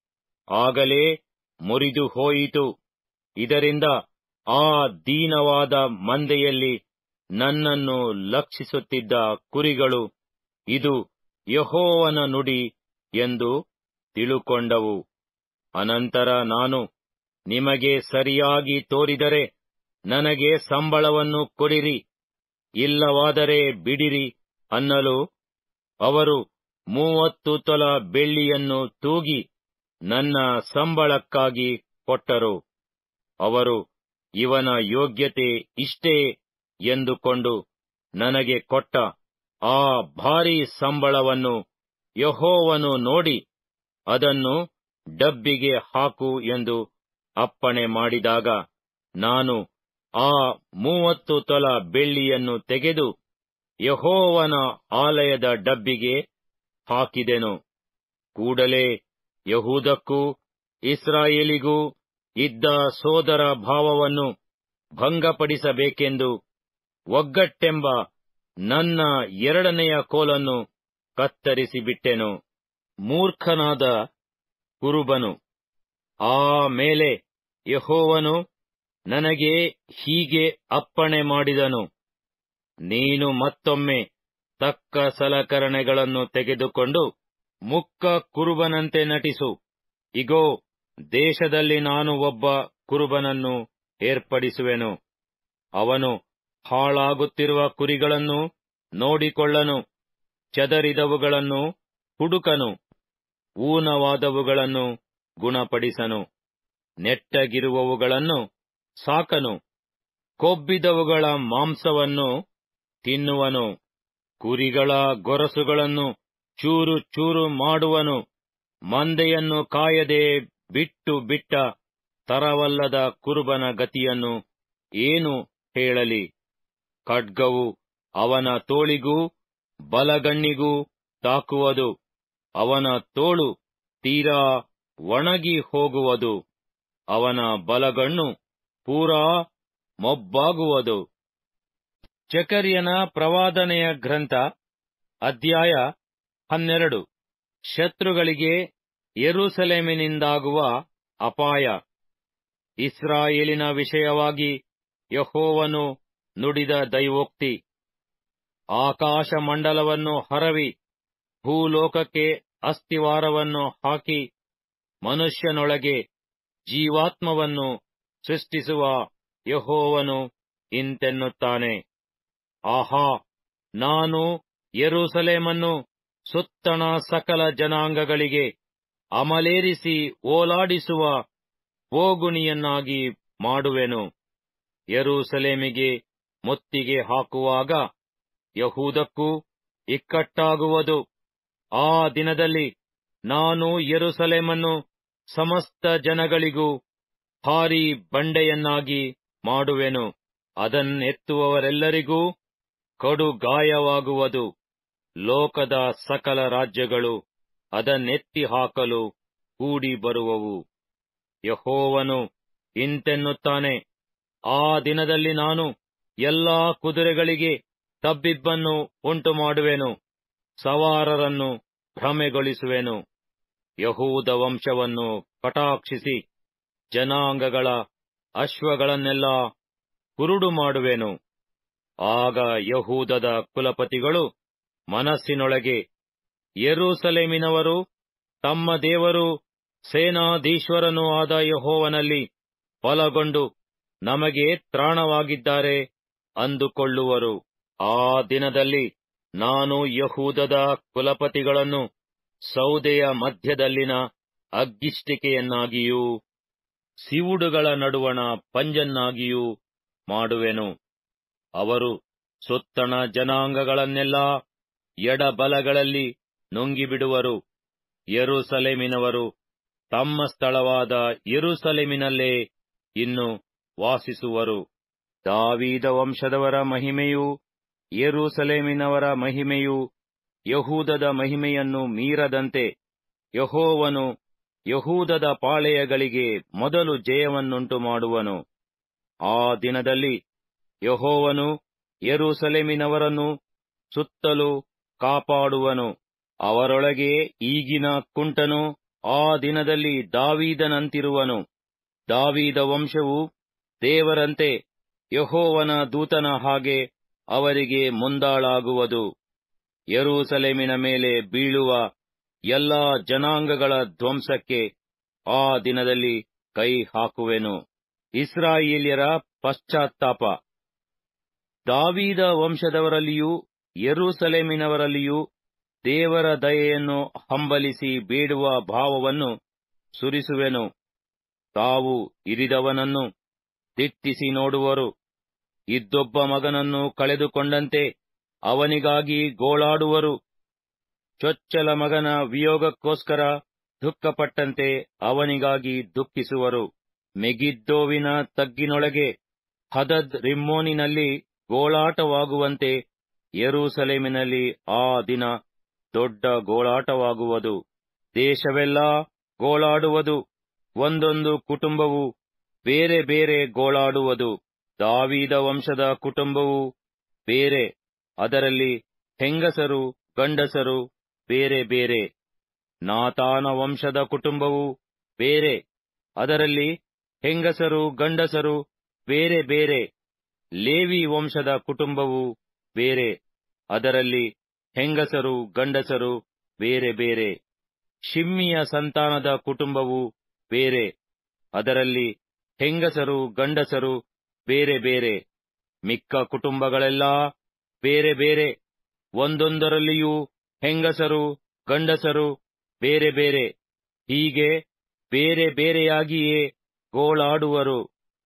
ಆಗಲೇ ಮುರಿದು ಹೋಯಿತು ಇದರಿಂದ ಆ ದೀನವಾದ ಮಂದೆಯಲ್ಲಿ ನನ್ನನ್ನು ಲಕ್ಷಿಸುತ್ತಿದ್ದ ಕುರಿಗಳು ಇದು ಯಹೋವನ ನುಡಿ ಎಂದು ತಿಳುಕೊಂಡವು ಅನಂತರ ನಾನು ನಿಮಗೆ ಸರಿಯಾಗಿ ತೋರಿದರೆ ನನಗೆ ಸಂಬಳವನ್ನು ಕೊಡಿರಿ ಇಲ್ಲವಾದರೆ ಬಿಡಿರಿ ಅನ್ನಲು ಅವರು ಮೂವತ್ತು ತೊಲ ಬೆಳ್ಳಿಯನ್ನು ತೂಗಿ ನನ್ನ ಸಂಬಳಕ್ಕಾಗಿ ಕೊಟ್ಟರು ಅವರು ಇವನ ಯೋಗ್ಯತೆ ಇಷ್ಟೇ ಎಂದುಕೊಂಡು ನನಗೆ ಕೊಟ್ಟ ಆ ಭಾರೀ ಸಂಬಳವನ್ನು ಯಹೋವನು ನೋಡಿ ಅದನ್ನು ಡಬ್ಬಿಗೆ ಹಾಕು ಎಂದು ಅಪ್ಪಣೆ ಮಾಡಿದಾಗ ನಾನು ಆ ಮೂವತ್ತು ತೊಲ ಬೆಳ್ಳಿಯನ್ನು ತೆಗೆದು ಯಹೋವನ ಆಲಯದ ಡಬ್ಬಿಗೆ ಹಾಕಿದೆನು ಕೂಡಲೇ ಯಹೂದಕ್ಕೂ ಇಸ್ರಾಯೇಲಿಗೂ ಇದ್ದ ಸೋದರ ಭಾವವನ್ನು ಭಂಗಪಡಿಸಬೇಕೆಂದು ಒಗ್ಗಟ್ಟೆಂಬ ನನ್ನ ಎರಡನೆಯ ಕೋಲನ್ನು ಕತ್ತರಿಸಿಬಿಟ್ಟೆನು ಮೂರ್ಖನಾದ ಕುರುಬನು ಆ ಮೇಲೆ ಯಹೋವನು ನನಗೆ ಹೀಗೆ ಅಪ್ಪಣೆ ಮಾಡಿದನು ನೀನು ಮತ್ತೊಮ್ಮೆ ತಕ್ಕ ಸಲಕರಣೆಗಳನ್ನು ತೆಗೆದುಕೊಂಡು ಮುಕ್ಕ ಕುರುಬನಂತೆ ನಟಿಸು ಇಗೋ ದೇಶದಲ್ಲಿ ನಾನು ಒಬ್ಬ ಕುರುಬನನ್ನು ಏರ್ಪಡಿಸುವೆನು ಅವನು ಹಾಳಾಗುತ್ತಿರುವ ಕುರಿಗಳನ್ನು ನೋಡಿಕೊಳ್ಳನು ಚದರಿದವುಗಳನ್ನು ಹುಡುಕನು ಊನವಾದವುಗಳನ್ನು ಗುಣಪಡಿಸನು ನೆಟ್ಟಗಿರುವವುಗಳನ್ನು ಸಾಕನು ಕೊಬ್ಬಿದವುಗಳ ಮಾಂಸವನ್ನು ತಿನ್ನುವನು ಕುರಿಗಳ ಗೊರಸುಗಳನ್ನು ಚೂರು ಚೂರು ಮಾಡುವನು ಮಂದೆಯನ್ನು ಕಾಯದೆ ಬಿಟ್ಟು ಬಿಟ್ಟ ತರವಲ್ಲದ ಕುರುಬನ ಗತಿಯನ್ನು ಏನು ಹೇಳಲಿ ಖಡ್ಗವು ಅವನ ತೋಳಿಗೂ ಬಲಗಣ್ಣಿಗೂ ತಾಕುವುದು ಅವನ ತೋಳು ತೀರಾ ಒಣಗಿ ಹೋಗುವುದು ಅವನ ಬಲಗಣ್ಣು ಪೂರಾ ಮೊಬ್ಬಾಗುವುದು ಚಕರ್ಯನ ಪ್ರವಾದನೆಯ ಗ್ರಂಥ ಅಧ್ಯಾಯ ಹನ್ನೆರಡು ಶತ್ರುಗಳಿಗೆ ಯೆರೂಸಲೇಮಿನಿಂದಾಗುವ ಅಪಾಯ ಇಸ್ರಾಯೇಲಿನ ವಿಷಯವಾಗಿ ಯಹೋವನು ನುಡಿದ ದೈವೋಕ್ತಿ ಆಕಾಶ ಮಂಡಲವನ್ನು ಹರವಿ ಭೂಲೋಕಕ್ಕೆ ಅಸ್ತಿವಾರವನ್ನು ಹಾಕಿ ಮನುಷ್ಯನೊಳಗೆ ಜೀವಾತ್ಮವನ್ನು ಸೃಷ್ಟಿಸುವ ಯಹೋವನು ಇಂತೆನ್ನುತ್ತಾನೆ ಆಹಾ ನಾನು ಯೆರೂಸಲೇಮನ್ನು ಸುತ್ತಣ ಸಕಲ ಜನಾಂಗಗಳಿಗೆ ಅಮಲೇರಿಸಿ ಓಲಾಡಿಸುವ ಬೋಗುಣಿಯನ್ನಾಗಿ ಮಾಡುವೆನು ಯೆರೂಸಲೇಮಿಗೆ ಮುತ್ತಿಗೆ ಹಾಕುವಾಗ ಯಹೂದಕ್ಕೂ ಇಕ್ಕಟ್ಟಾಗುವುದು ಆ ದಿನದಲ್ಲಿ ನಾನು ಯೆರೂಸಲೇಮನ್ನು ಸಮಸ್ತ ಜನಗಳಿಗೂ ಭಾರೀ ಬಂಡೆಯನ್ನಾಗಿ ಮಾಡುವೆನು ಅದನ್ನೆತ್ತುವವರೆಲ್ಲರಿಗೂ ಕಡು ಗಾಯವಾಗುವುದು ಲೋಕದ ಸಕಲ ರಾಜ್ಯಗಳು ಅದನ್ನೆತ್ತಿ ಹಾಕಲು ಕೂಡಿ ಬರುವವು ಯಹೋವನು ಇಂತೆನ್ನುತ್ತಾನೆ ಆ ದಿನದಲ್ಲಿ ನಾನು ಎಲ್ಲಾ ಕುದುರೆಗಳಿಗೆ ತಬ್ಬಿಬ್ಬನ್ನು ಉಂಟು ಮಾಡುವೆನು ಸವಾರರನ್ನು ಭ್ರಮೆಗೊಳಿಸುವೆನು ಯಹೂದ ವಂಶವನ್ನು ಕಟಾಕ್ಷಿಸಿ ಜನಾಂಗಗಳ ಅಶ್ವಗಳನ್ನೆಲ್ಲ ಕುರುಡು ಮಾಡುವೆನು ಆಗ ಯಹೂದದ ಕುಲಪತಿಗಳು ಮನಸ್ಸಿನೊಳಗೆ ಯೆರೂಸಲೇಮಿನವರು ತಮ್ಮ ದೇವರು ಸೇನಾಧೀಶ್ವರನೂ ಆದ ಯಹೋವನಲ್ಲಿ ಬಲಗೊಂಡು ನಮಗೆ ತ್ರಾಣವಾಗಿದ್ದಾರೆ ಅಂದುಕೊಳ್ಳುವರು ಆ ದಿನದಲ್ಲಿ ನಾನು ಯಹೂದದ ಕುಲಪತಿಗಳನ್ನು ಸೌದೆಯ ಮಧ್ಯದಲ್ಲಿನ ಅಗ್ಗಿಷ್ಟಿಕೆಯನ್ನಾಗಿಯೂ ಸಿವುಡುಗಳ ನಡುವಣ ಪಂಜನ್ನಾಗಿಯೂ ಮಾಡುವೆನು ಅವರು ಸುತ್ತಣ ಜನಾಂಗಗಳನ್ನೆಲ್ಲ ಎಡಬಲಗಳಲ್ಲಿ ನುಂಗಿಬಿಡುವರು ಯೆರೂಸಲೇಮಿನವರು ತಮ್ಮ ಸ್ಥಳವಾದ ಯೆರೂಸಲೇಮಿನಲ್ಲೇ ಇನ್ನು ವಾಸಿಸುವರು ದಾವೀದ ವಂಶದವರ ಮಹಿಮೆಯೂ ಯೆರೂಸಲೇಮಿನವರ ಮಹಿಮೆಯೂ ಯಹೂದದ ಮಹಿಮೆಯನ್ನು ಮೀರದಂತೆ ಯಹೋವನು ಯಹೂದದ ಪಾಳೆಯಗಳಿಗೆ ಮೊದಲು ಜಯವನ್ನುಂಟು ಮಾಡುವನು ಆ ದಿನದಲ್ಲಿ ಯಹೋವನು ಯೆರೂಸಲೇಮಿನವರನ್ನು ಸುತ್ತಲೂ ಕಾಪಾಡುವನು ಅವರೊಳಗೆ ಈಗಿನ ಕುಂಟನು ಆ ದಿನದಲ್ಲಿ ದಾವೀದನಂತಿರುವನು ದಾವೀದ ವಂಶವು ದೇವರಂತೆ ಯಹೋವನ ದೂತನ ಹಾಗೆ ಅವರಿಗೆ ಮುಂದಾಳಾಗುವುದು ಯೆರೂಸಲೇಮಿನ ಮೇಲೆ ಬೀಳುವ ಎಲ್ಲಾ ಜನಾಂಗಗಳ ಧ್ವಂಸಕ್ಕೆ ಆ ದಿನದಲ್ಲಿ ಕೈ ಹಾಕುವೆನು ಇಸ್ರಾಯೇಲ್ಯರ ಪಶ್ಚಾತ್ತಾಪ ದಾವೀದ ವಂಶದವರಲ್ಲಿಯೂ ಯೆರೂಸಲೇಮಿನವರಲ್ಲಿಯೂ ದೇವರ ದಯೆಯನ್ನು ಹಂಬಲಿಸಿ ಬೇಡುವ ಭಾವವನ್ನು ಸುರಿಸುವೆನು ತಾವು ಇರಿದವನನ್ನು ದಿಟ್ಟಿಸಿ ನೋಡುವರು ಇದ್ದೊಬ್ಬ ಮಗನನ್ನು ಕಳೆದುಕೊಂಡಂತೆ ಅವನಿಗಾಗಿ ಗೋಳಾಡುವರು ಚೊಚ್ಚಲ ಮಗನ ವಿಯೋಗಕ್ಕೋಸ್ಕರ ದುಃಖಪಟ್ಟಂತೆ ಅವನಿಗಾಗಿ ದುಃಖಿಸುವರು ಮೆಗಿದ್ದೋವಿನ ತಗ್ಗಿನೊಳಗೆ ಹದದ್ ರಿಮ್ಮೋನಿನಲ್ಲಿ ಗೋಳಾಟವಾಗುವಂತೆ ಯೆರೂಸಲೇಮಿನಲ್ಲಿ ಆ ದಿನ ದೊಡ್ಡ ಗೋಳಾಟವಾಗುವುದು ದೇಶವೆಲ್ಲ ಗೋಳಾಡುವುದು ಒಂದೊಂದು ಕುಟುಂಬವು ಬೇರೆ ಬೇರೆ ಗೋಳಾಡುವುದು ದಾವೀದ ವಂಶದ ಕುಟುಂಬವು ಬೇರೆ ಅದರಲ್ಲಿ ಹೆಂಗಸರು ಗಂಡಸರು ಬೇರೆ ಬೇರೆ ನಾತಾನ ವಂಶದ ಕುಟುಂಬವು ಬೇರೆ ಅದರಲ್ಲಿ ಹೆಂಗಸರು ಗಂಡಸರು ಬೇರೆ ಬೇರೆ ಲೇವಿ ವಂಶದ ಕುಟುಂಬವು ಬೇರೆ ಅದರಲ್ಲಿ ಹೆಂಗಸರು ಗಂಡಸರು ಬೇರೆ ಬೇರೆ ಶಿಮ್ಮಿಯ ಸಂತಾನದ ಕುಟುಂಬವು ಬೇರೆ ಅದರಲ್ಲಿ ಹೆಂಗಸರು ಗಂಡಸರು ಬೇರೆ ಬೇರೆ ಮಿಕ್ಕ ಕುಟುಂಬಗಳೆಲ್ಲ ಬೇರೆ ಬೇರೆ ಒಂದೊಂದರಲ್ಲಿಯೂ ಹೆಂಗಸರು ಗಂಡಸರು ಬೇರೆ ಬೇರೆ ಹೀಗೆ ಬೇರೆ ಬೇರೆಯಾಗಿಯೇ ಗೋಳಾಡುವರು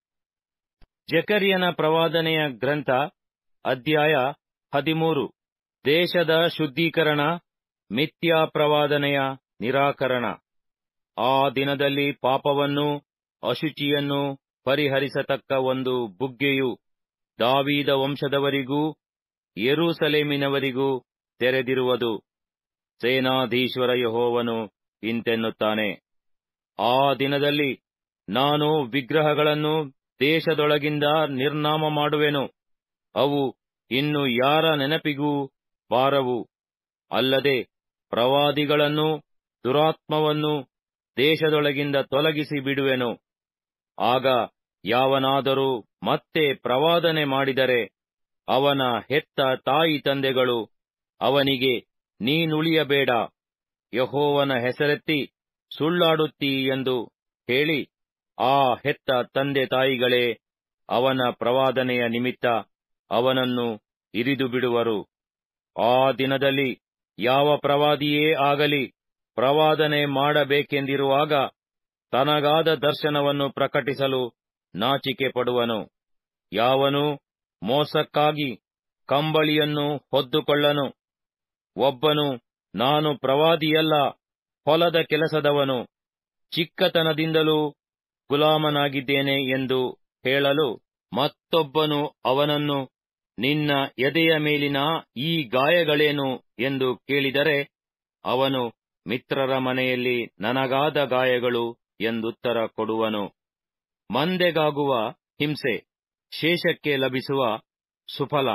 ಜಕರ್ಯನ ಪ್ರವಾದನೆಯ ಗ್ರಂಥ ಅಧ್ಯಾಯ ಹದಿಮೂರು ದೇಶದ ಶುದ್ಧೀಕರಣ ಮಿಥ್ಯಾ ಪ್ರವಾದನೆಯ ನಿರಾಕರಣ ಆ ದಿನದಲ್ಲಿ ಪಾಪವನ್ನು ಅಶುಚಿಯನ್ನು ಪರಿಹರಿಸತಕ್ಕ ಒಂದು ಬುಗ್ಗೆಯು ದಾವೀದ ವಂಶದವರಿಗೂ ಯೆರೂಸಲೇಮಿನವರಿಗೂ ತೆರೆದಿರುವುದು ಸೇನಾಧೀಶ್ವರ ಯಹೋವನು ಇಂತೆನ್ನುತ್ತಾನೆ ಆ ದಿನದಲ್ಲಿ ನಾನು ವಿಗ್ರಹಗಳನ್ನು ದೇಶದೊಳಗಿಂದ ನಿರ್ನಾಮ ಮಾಡುವೆನು ಅವು ಇನ್ನು ಯಾರ ನೆನಪಿಗೂ ಬಾರವು ಅಲ್ಲದೆ ಪ್ರವಾದಿಗಳನ್ನು ದುರಾತ್ಮವನ್ನು ದೇಶದೊಳಗಿಂದ ತೊಲಗಿಸಿ ಬಿಡುವೆನು ಆಗ ಯಾವನಾದರೂ ಮತ್ತೆ ಪ್ರವಾದನೆ ಮಾಡಿದರೆ ಅವನ ಹೆತ್ತ ತಾಯಿ ತಂದೆಗಳು ಅವನಿಗೆ ನೀನುಳಿಯಬೇಡ ಯಹೋವನ ಹೆಸರೆತ್ತಿ ಸುಳ್ಳಾಡುತ್ತೀ ಎಂದು ಹೇಳಿ ಆ ಹೆತ್ತ ತಂದೆ ತಾಯಿಗಳೇ ಅವನ ಪ್ರವಾದನೆಯ ನಿಮಿತ್ತ ಅವನನ್ನು ಇರಿದು ಬಿಡುವರು ಆ ದಿನದಲ್ಲಿ ಯಾವ ಪ್ರವಾದಿಯೇ ಆಗಲಿ ಪ್ರವಾದನೆ ಮಾಡಬೇಕೆಂದಿರುವಾಗ ತನಗಾದ ದರ್ಶನವನ್ನು ಪ್ರಕಟಿಸಲು ನಾಚಿಕೆ ಪಡುವನು ಯಾವನು ಮೋಸಕ್ಕಾಗಿ ಕಂಬಳಿಯನ್ನು ಹೊದ್ದುಕೊಳ್ಳನು ಒಬ್ಬನು ನಾನು ಪ್ರವಾದಿಯಲ್ಲ ಹೊಲದ ಕೆಲಸದವನು ಚಿಕ್ಕತನದಿಂದಲೂ ಗುಲಾಮನಾಗಿದ್ದೇನೆ ಎಂದು ಹೇಳಲು ಮತ್ತೊಬ್ಬನು ಅವನನ್ನು ನಿನ್ನ ಎದೆಯ ಮೇಲಿನ ಈ ಗಾಯಗಳೇನು ಎಂದು ಕೇಳಿದರೆ ಅವನು ಮಿತ್ರರ ಮನೆಯಲ್ಲಿ ನನಗಾದ ಗಾಯಗಳು ಎಂದುತ್ತರ ಕೊಡುವನು ಮಂದೆಗಾಗುವ ಹಿಂಸೆ ಶೇಷಕ್ಕೆ ಲಭಿಸುವ ಸುಫಲ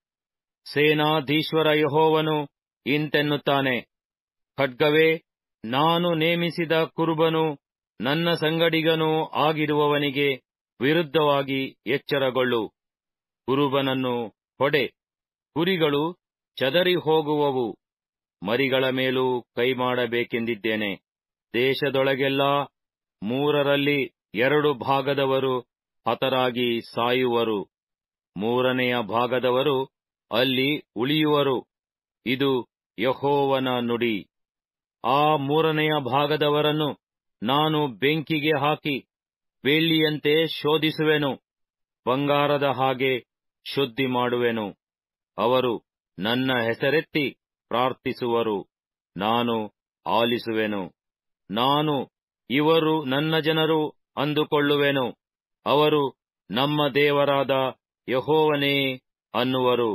ಸೇನಾಧೀಶ್ವರ ಯಹೋವನು ಇಂತೆನ್ನುತ್ತಾನೆ ಖಡ್ಗವೇ ನಾನು ನೇಮಿಸಿದ ಕುರುಬನು ನನ್ನ ಸಂಗಡಿಗನೂ ಆಗಿರುವವನಿಗೆ ವಿರುದ್ಧವಾಗಿ ಎಚ್ಚರಗೊಳ್ಳು ಕುರುಬನನ್ನು ಹೊಡೆ ಕುರಿಗಳು ಚದರಿ ಹೋಗುವವು ಮರಿಗಳ ಮೇಲೂ ಕೈಮಾಡಬೇಕೆಂದಿದ್ದೇನೆ ದೇಶದೊಳಗೆಲ್ಲಾ ಮೂರರಲ್ಲಿ ಎರಡು ಭಾಗದವರು ಹತರಾಗಿ ಸಾಯುವರು ಮೂರನೆಯ ಭಾಗದವರು ಅಲ್ಲಿ ಉಳಿಯುವರು ಇದು ಯಹೋವನ ನುಡಿ ಆ ಮೂರನೆಯ ಭಾಗದವರನ್ನು ನಾನು ಬೆಂಕಿಗೆ ಹಾಕಿ ಬೆಳ್ಳಿಯಂತೆ ಶೋಧಿಸುವೆನು ಬಂಗಾರದ ಹಾಗೆ ಶುದ್ಧಿ ಮಾಡುವೆನು ಅವರು ನನ್ನ ಹೆಸರೆತ್ತಿ ಪ್ರಾರ್ಥಿಸುವರು ನಾನು ಆಲಿಸುವೆನು ನಾನು ಇವರು ನನ್ನ ಜನರು ಅಂದುಕೊಳ್ಳುವೆನು ಅವರು ನಮ್ಮ ದೇವರಾದ ಯಹೋವನೇ ಅನ್ನುವರು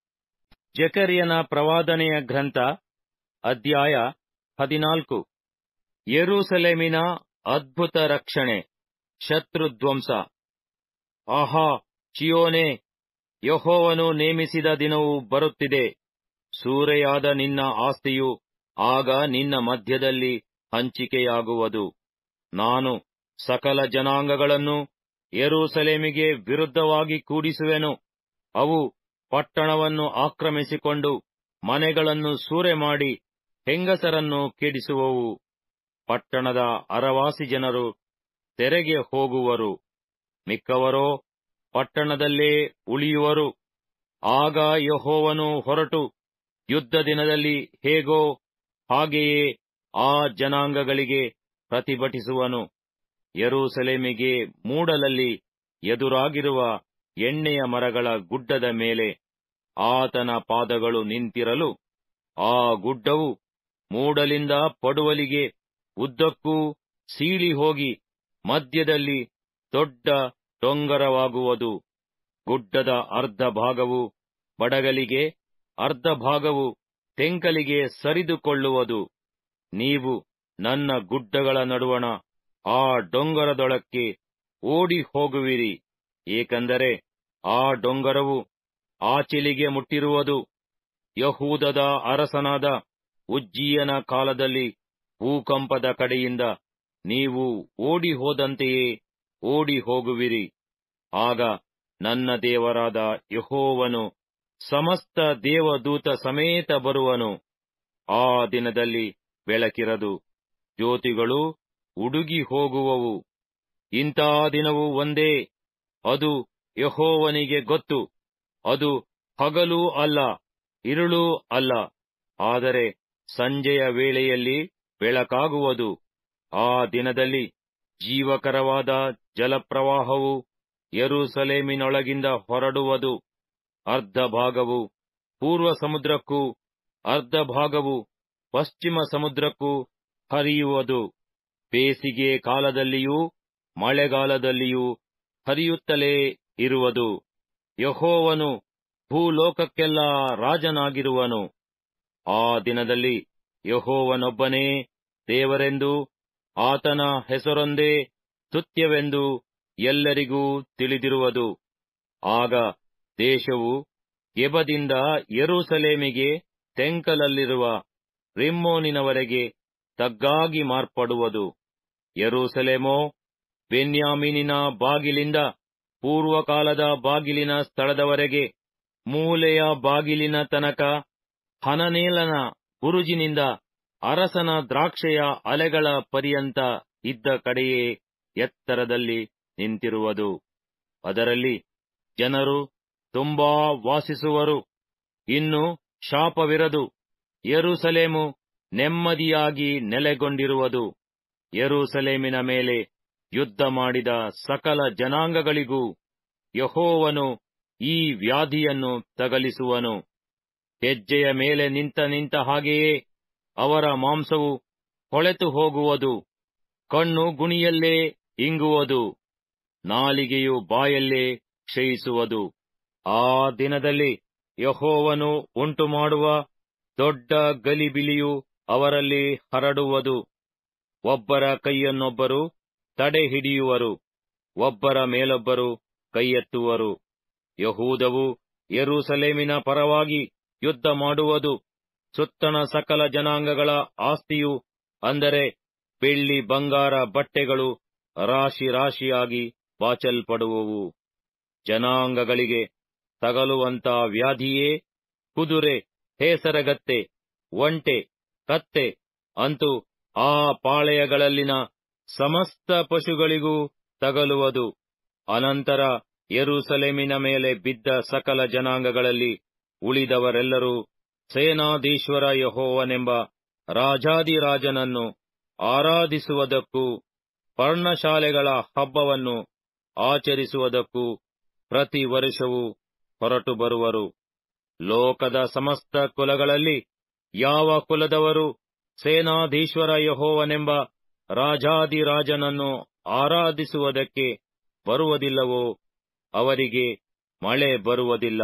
ಜಕರಿಯನ ಪ್ರವಾದನೆಯ ಗ್ರಂಥ ಅಧ್ಯಾಯ ಹದಿನಾಲ್ಕು ಯೆರೂಸಲೇಮಿನ ಅದ್ಭುತ ರಕ್ಷಣೆ ಶತ್ರುಧ್ವಂಸ ಆಹಾ ಚಿಯೋನೆ ಯಹೋವನು ನೇಮಿಸಿದ ದಿನವು ಬರುತ್ತಿದೆ ಸೂರೆಯಾದ ನಿನ್ನ ಆಸ್ತಿಯು ಆಗ ನಿನ್ನ ಮಧ್ಯದಲ್ಲಿ ಹಂಚಿಕೆಯಾಗುವುದು ನಾನು ಸಕಲ ಜನಾಂಗಗಳನ್ನು ಯೆರೂಸಲೇಮಿಗೆ ವಿರುದ್ಧವಾಗಿ ಕೂಡಿಸುವೆನು ಅವು ಪಟ್ಟಣವನ್ನು ಆಕ್ರಮಿಸಿಕೊಂಡು ಮನೆಗಳನ್ನು ಸೂರೆ ಮಾಡಿ ಹೆಂಗಸರನ್ನು ಕೆಡಿಸುವವು ಪಟ್ಟಣದ ಅರವಾಸಿ ಜನರು ತೆರೆಗೆ ಹೋಗುವರು ಮಿಕ್ಕವರೋ ಪಟ್ಟಣದಲ್ಲೇ ಉಳಿಯುವರು ಆಗ ಯಹೋವನು ಹೊರಟು ಯುದ್ಧ ದಿನದಲ್ಲಿ ಹೇಗೋ ಹಾಗೆಯೇ ಆ ಜನಾಂಗಗಳಿಗೆ ಪ್ರತಿಭಟಿಸುವನು ಯೆರೂಸಲೇಮಿಗೆ ಮೂಡಲಲ್ಲಿ ಎದುರಾಗಿರುವ ಎಣ್ಣೆಯ ಮರಗಳ ಗುಡ್ಡದ ಮೇಲೆ ಆತನ ಪಾದಗಳು ನಿಂತಿರಲು ಆ ಗುಡ್ಡವು ಮೂಡಲಿಂದ ಪಡುವಲಿಗೆ ಉದ್ದಕ್ಕೂ ಸೀಳಿ ಹೋಗಿ ಮಧ್ಯದಲ್ಲಿ ದೊಡ್ಡ ಡೊಂಗರವಾಗುವುದು ಗುಡ್ಡದ ಅರ್ಧ ಭಾಗವು ಬಡಗಲಿಗೆ ಅರ್ಧ ಭಾಗವು ತೆಂಕಲಿಗೆ ಸರಿದುಕೊಳ್ಳುವುದು ನೀವು ನನ್ನ ಗುಡ್ಡಗಳ ನಡುವಣ ಆ ಡೊಂಗರದೊಳಕ್ಕೆ ಓಡಿ ಹೋಗುವಿರಿ ಏಕೆಂದರೆ ಆ ಡೊಂಗರವು ಆಚಿಲಿಗೆ ಮುಟ್ಟಿರುವುದು ಯಹೂದದ ಅರಸನಾದ ಉಜ್ಜೀಯನ ಕಾಲದಲ್ಲಿ ಭೂಕಂಪದ ಕಡೆಯಿಂದ ನೀವು ಓಡಿ ಹೋದಂತೆಯೇ ಓಡಿ ಹೋಗುವಿರಿ ಆಗ ನನ್ನ ದೇವರಾದ ಯಹೋವನು ಸಮಸ್ತ ದೇವದೂತ ಸಮೇತ ಬರುವನು ಆ ದಿನದಲ್ಲಿ ಬೆಳಕಿರದು ಜ್ಯೋತಿಗಳು ಉಡುಗಿ ಹೋಗುವವು ಇಂಥ ದಿನವು ಒಂದೇ ಅದು ಯಹೋವನಿಗೆ ಗೊತ್ತು ಅದು ಹಗಲೂ ಅಲ್ಲ ಇರುಳೂ ಅಲ್ಲ ಆದರೆ ಸಂಜೆಯ ವೇಳೆಯಲ್ಲಿ ಬೆಳಕಾಗುವುದು ಆ ದಿನದಲ್ಲಿ ಜೀವಕರವಾದ ಜಲಪ್ರವಾಹವು ಯೆರೂಸಲೇಮಿನೊಳಗಿಂದ ಹೊರಡುವುದು ಅರ್ಧ ಭಾಗವು ಪೂರ್ವ ಸಮುದ್ರಕ್ಕೂ ಅರ್ಧ ಭಾಗವು ಪಶ್ಚಿಮ ಸಮುದ್ರಕ್ಕೂ ಹರಿಯುವುದು ಬೇಸಿಗೆ ಕಾಲದಲ್ಲಿಯೂ ಮಳೆಗಾಲದಲ್ಲಿಯೂ ಹರಿಯುತ್ತಲೇ ಇರುವುದು ಯಹೋವನು ಭೂಲೋಕಕ್ಕೆಲ್ಲ ರಾಜನಾಗಿರುವನು ಆ ದಿನದಲ್ಲಿ ಯಹೋವನೊಬ್ಬನೇ ದೇವರೆಂದು ಆತನ ಹೆಸರೊಂದೇ ಸ್ತುತ್ಯವೆಂದು ಎಲ್ಲರಿಗೂ ತಿಳಿದಿರುವುದು ಆಗ ದೇಶವು ಗೆಬದಿಂದ ಯೆರೂಸಲೇಮಿಗೆ ತೆಂಕಲಲ್ಲಿರುವ ರಿಮ್ಮೋನಿನವರೆಗೆ ತಗ್ಗಾಗಿ ಮಾರ್ಪಡುವುದು ಯೆರೂಸಲೇಮೋ ಬೆನ್ಯಾಮೀನಿನ ಬಾಗಿಲಿಂದ ಪೂರ್ವಕಾಲದ ಬಾಗಿಲಿನ ಸ್ಥಳದವರೆಗೆ ಮೂಲೆಯ ಬಾಗಿಲಿನ ತನಕ ಹನನೇಲನ ಬುರುಜಿನಿಂದ ಅರಸನ ದ್ರಾಕ್ಷೆಯ ಅಲೆಗಳ ಪರ್ಯಂತ ಇದ್ದ ಕಡೆಯೇ ಎತ್ತರದಲ್ಲಿ ನಿಂತಿರುವುದು ಅದರಲ್ಲಿ ಜನರು ತುಂಬಾ ವಾಸಿಸುವರು ಇನ್ನು ಶಾಪವಿರದು ಯೆರೂಸಲೇಮು ನೆಮ್ಮದಿಯಾಗಿ ನೆಲೆಗೊಂಡಿರುವುದು ಯೆರೂಸಲೇಮಿನ ಮೇಲೆ ಯುದ್ಧ ಮಾಡಿದ ಸಕಲ ಜನಾಂಗಗಳಿಗೂ ಯಹೋವನು ಈ ವ್ಯಾಧಿಯನ್ನು ತಗಲಿಸುವನು ಹೆಜ್ಜೆಯ ಮೇಲೆ ನಿಂತ ನಿಂತ ಹಾಗೆಯೇ ಅವರ ಮಾಂಸವು ಹೊಳೆತು ಹೋಗುವುದು ಕಣ್ಣು ಗುಣಿಯಲ್ಲೇ ಇಂಗುವುದು ನಾಲಿಗೆಯು ಬಾಯಲ್ಲೇ ಕ್ಷಯಿಸುವುದು ಆ ದಿನದಲ್ಲಿ ಯಹೋವನು ಉಂಟುಮಾಡುವ ದೊಡ್ಡ ಗಲಿಬಿಲಿಯು ಅವರಲ್ಲಿ ಹರಡುವುದು ಒಬ್ಬರ ಕೈಯನ್ನೊಬ್ಬರು ತಡೆ ಹಿಡಿಯುವರು ಒಬ್ಬರ ಮೇಲೊಬ್ಬರು ಕೈಯೆತ್ತುವರು ಯಹೂದವು ಯೆರೂಸಲೇಮಿನ ಪರವಾಗಿ ಯುದ್ಧ ಮಾಡುವುದು ಸುತ್ತಣ ಸಕಲ ಜನಾಂಗಗಳ ಆಸ್ತಿಯು ಅಂದರೆ ಬೆಳ್ಳಿ ಬಂಗಾರ ಬಟ್ಟೆಗಳು ರಾಶಿ ರಾಶಿಯಾಗಿ ಬಾಚಲ್ಪಡುವವು ಜನಾಂಗಗಳಿಗೆ ತಗಲುವಂತ ವ್ಯಾಧಿಯೇ ಕುದುರೆ ಹೇಸರಗತ್ತೆ ಒಂಟೆ ಕತ್ತೆ ಅಂತೂ ಆ ಪಾಳೆಯಗಳಲ್ಲಿನ ಸಮಸ್ತ ಪಶುಗಳಿಗೂ ತಗಲುವುದು ಅನಂತರ ಯೆರೂಸಲೇಮಿನ ಮೇಲೆ ಬಿದ್ದ ಸಕಲ ಜನಾಂಗಗಳಲ್ಲಿ ಉಳಿದವರೆಲ್ಲರೂ ಸೇನಾಧೀಶ್ವರ ಯಹೋವನೆಂಬ ರಾಜಾದಿರಾಜನನ್ನು ಆರಾಧಿಸುವುದಕ್ಕೂ ಪರ್ಣಶಾಲೆಗಳ ಹಬ್ಬವನ್ನು ಆಚರಿಸುವುದಕ್ಕೂ ಪ್ರತಿ ವರ್ಷವೂ ಹೊರಟು ಬರುವರು ಲೋಕದ ಸಮಸ್ತ ಕುಲಗಳಲ್ಲಿ ಯಾವ ಕುಲದವರು ಸೇನಾಧೀಶ್ವರ ಯಹೋವನೆಂಬ ರಾಜಾದಿರಾಜನನ್ನು ಆರಾಧಿಸುವುದಕ್ಕೆ ಬರುವುದಿಲ್ಲವೋ ಅವರಿಗೆ ಮಳೆ ಬರುವುದಿಲ್ಲ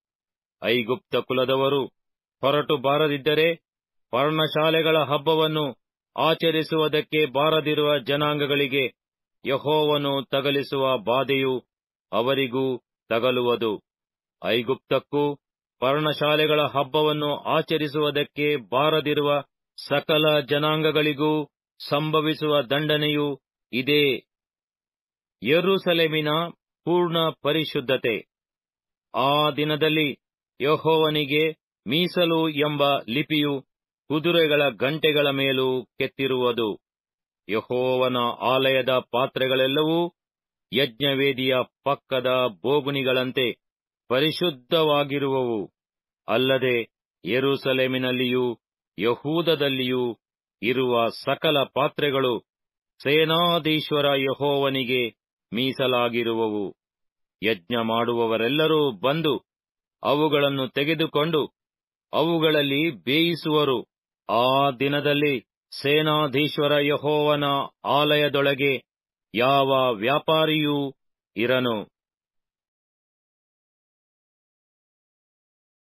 ಐಗುಪ್ತ ಕುಲದವರು ಹೊರಟು ಬಾರದಿದ್ದರೆ ಪರ್ಣಶಾಲೆಗಳ ಹಬ್ಬವನ್ನು ಆಚರಿಸುವುದಕ್ಕೆ ಬಾರದಿರುವ ಜನಾಂಗಗಳಿಗೆ ಯಹೋವನು ತಗಲಿಸುವ ಬಾಧೆಯು ಅವರಿಗೂ ತಗಲುವುದು ಐಗುಪ್ತಕ್ಕೂ ಪರ್ಣಶಾಲೆಗಳ ಹಬ್ಬವನ್ನು ಆಚರಿಸುವುದಕ್ಕೆ ಬಾರದಿರುವ ಸಕಲ ಜನಾಂಗಗಳಿಗೂ ಸಂಭವಿಸುವ ದಂಡನೆಯು ಇದೇ ಯೆರೂಸಲೇಮಿನ ಪೂರ್ಣ ಪರಿಶುದ್ಧತೆ ಆ ದಿನದಲ್ಲಿ ಯಹೋವನಿಗೆ ಮೀಸಲು ಎಂಬ ಲಿಪಿಯು ಕುದುರೆಗಳ ಗಂಟೆಗಳ ಮೇಲೂ ಕೆತ್ತಿರುವುದು ಯಹೋವನ ಆಲಯದ ಪಾತ್ರೆಗಳೆಲ್ಲವೂ ಯಜ್ಞವೇದಿಯ ಪಕ್ಕದ ಬೋಗುಣಿಗಳಂತೆ ಪರಿಶುದ್ಧವಾಗಿರುವವು ಅಲ್ಲದೆ ಯೆರೂಸಲೇಮಿನಲ್ಲಿಯೂ ಯಹೂದದಲ್ಲಿಯೂ ಇರುವ ಸಕಲ ಪಾತ್ರೆಗಳು ಸೇನಾಧೀಶ್ವರ ಯಹೋವನಿಗೆ ಮೀಸಲಾಗಿರುವವು ಯಜ್ಞ ಮಾಡುವವರೆಲ್ಲರೂ ಬಂದು ಅವುಗಳನ್ನು ತೆಗೆದುಕೊಂಡು ಅವುಗಳಲ್ಲಿ ಬೇಯಿಸುವರು ಆ ದಿನದಲ್ಲಿ ಸೇನಾಧೀಶ್ವರ ಯಹೋವನ ಆಲಯದೊಳಗೆ ಯಾವ ವ್ಯಾಪಾರಿಯೂ ಇರನು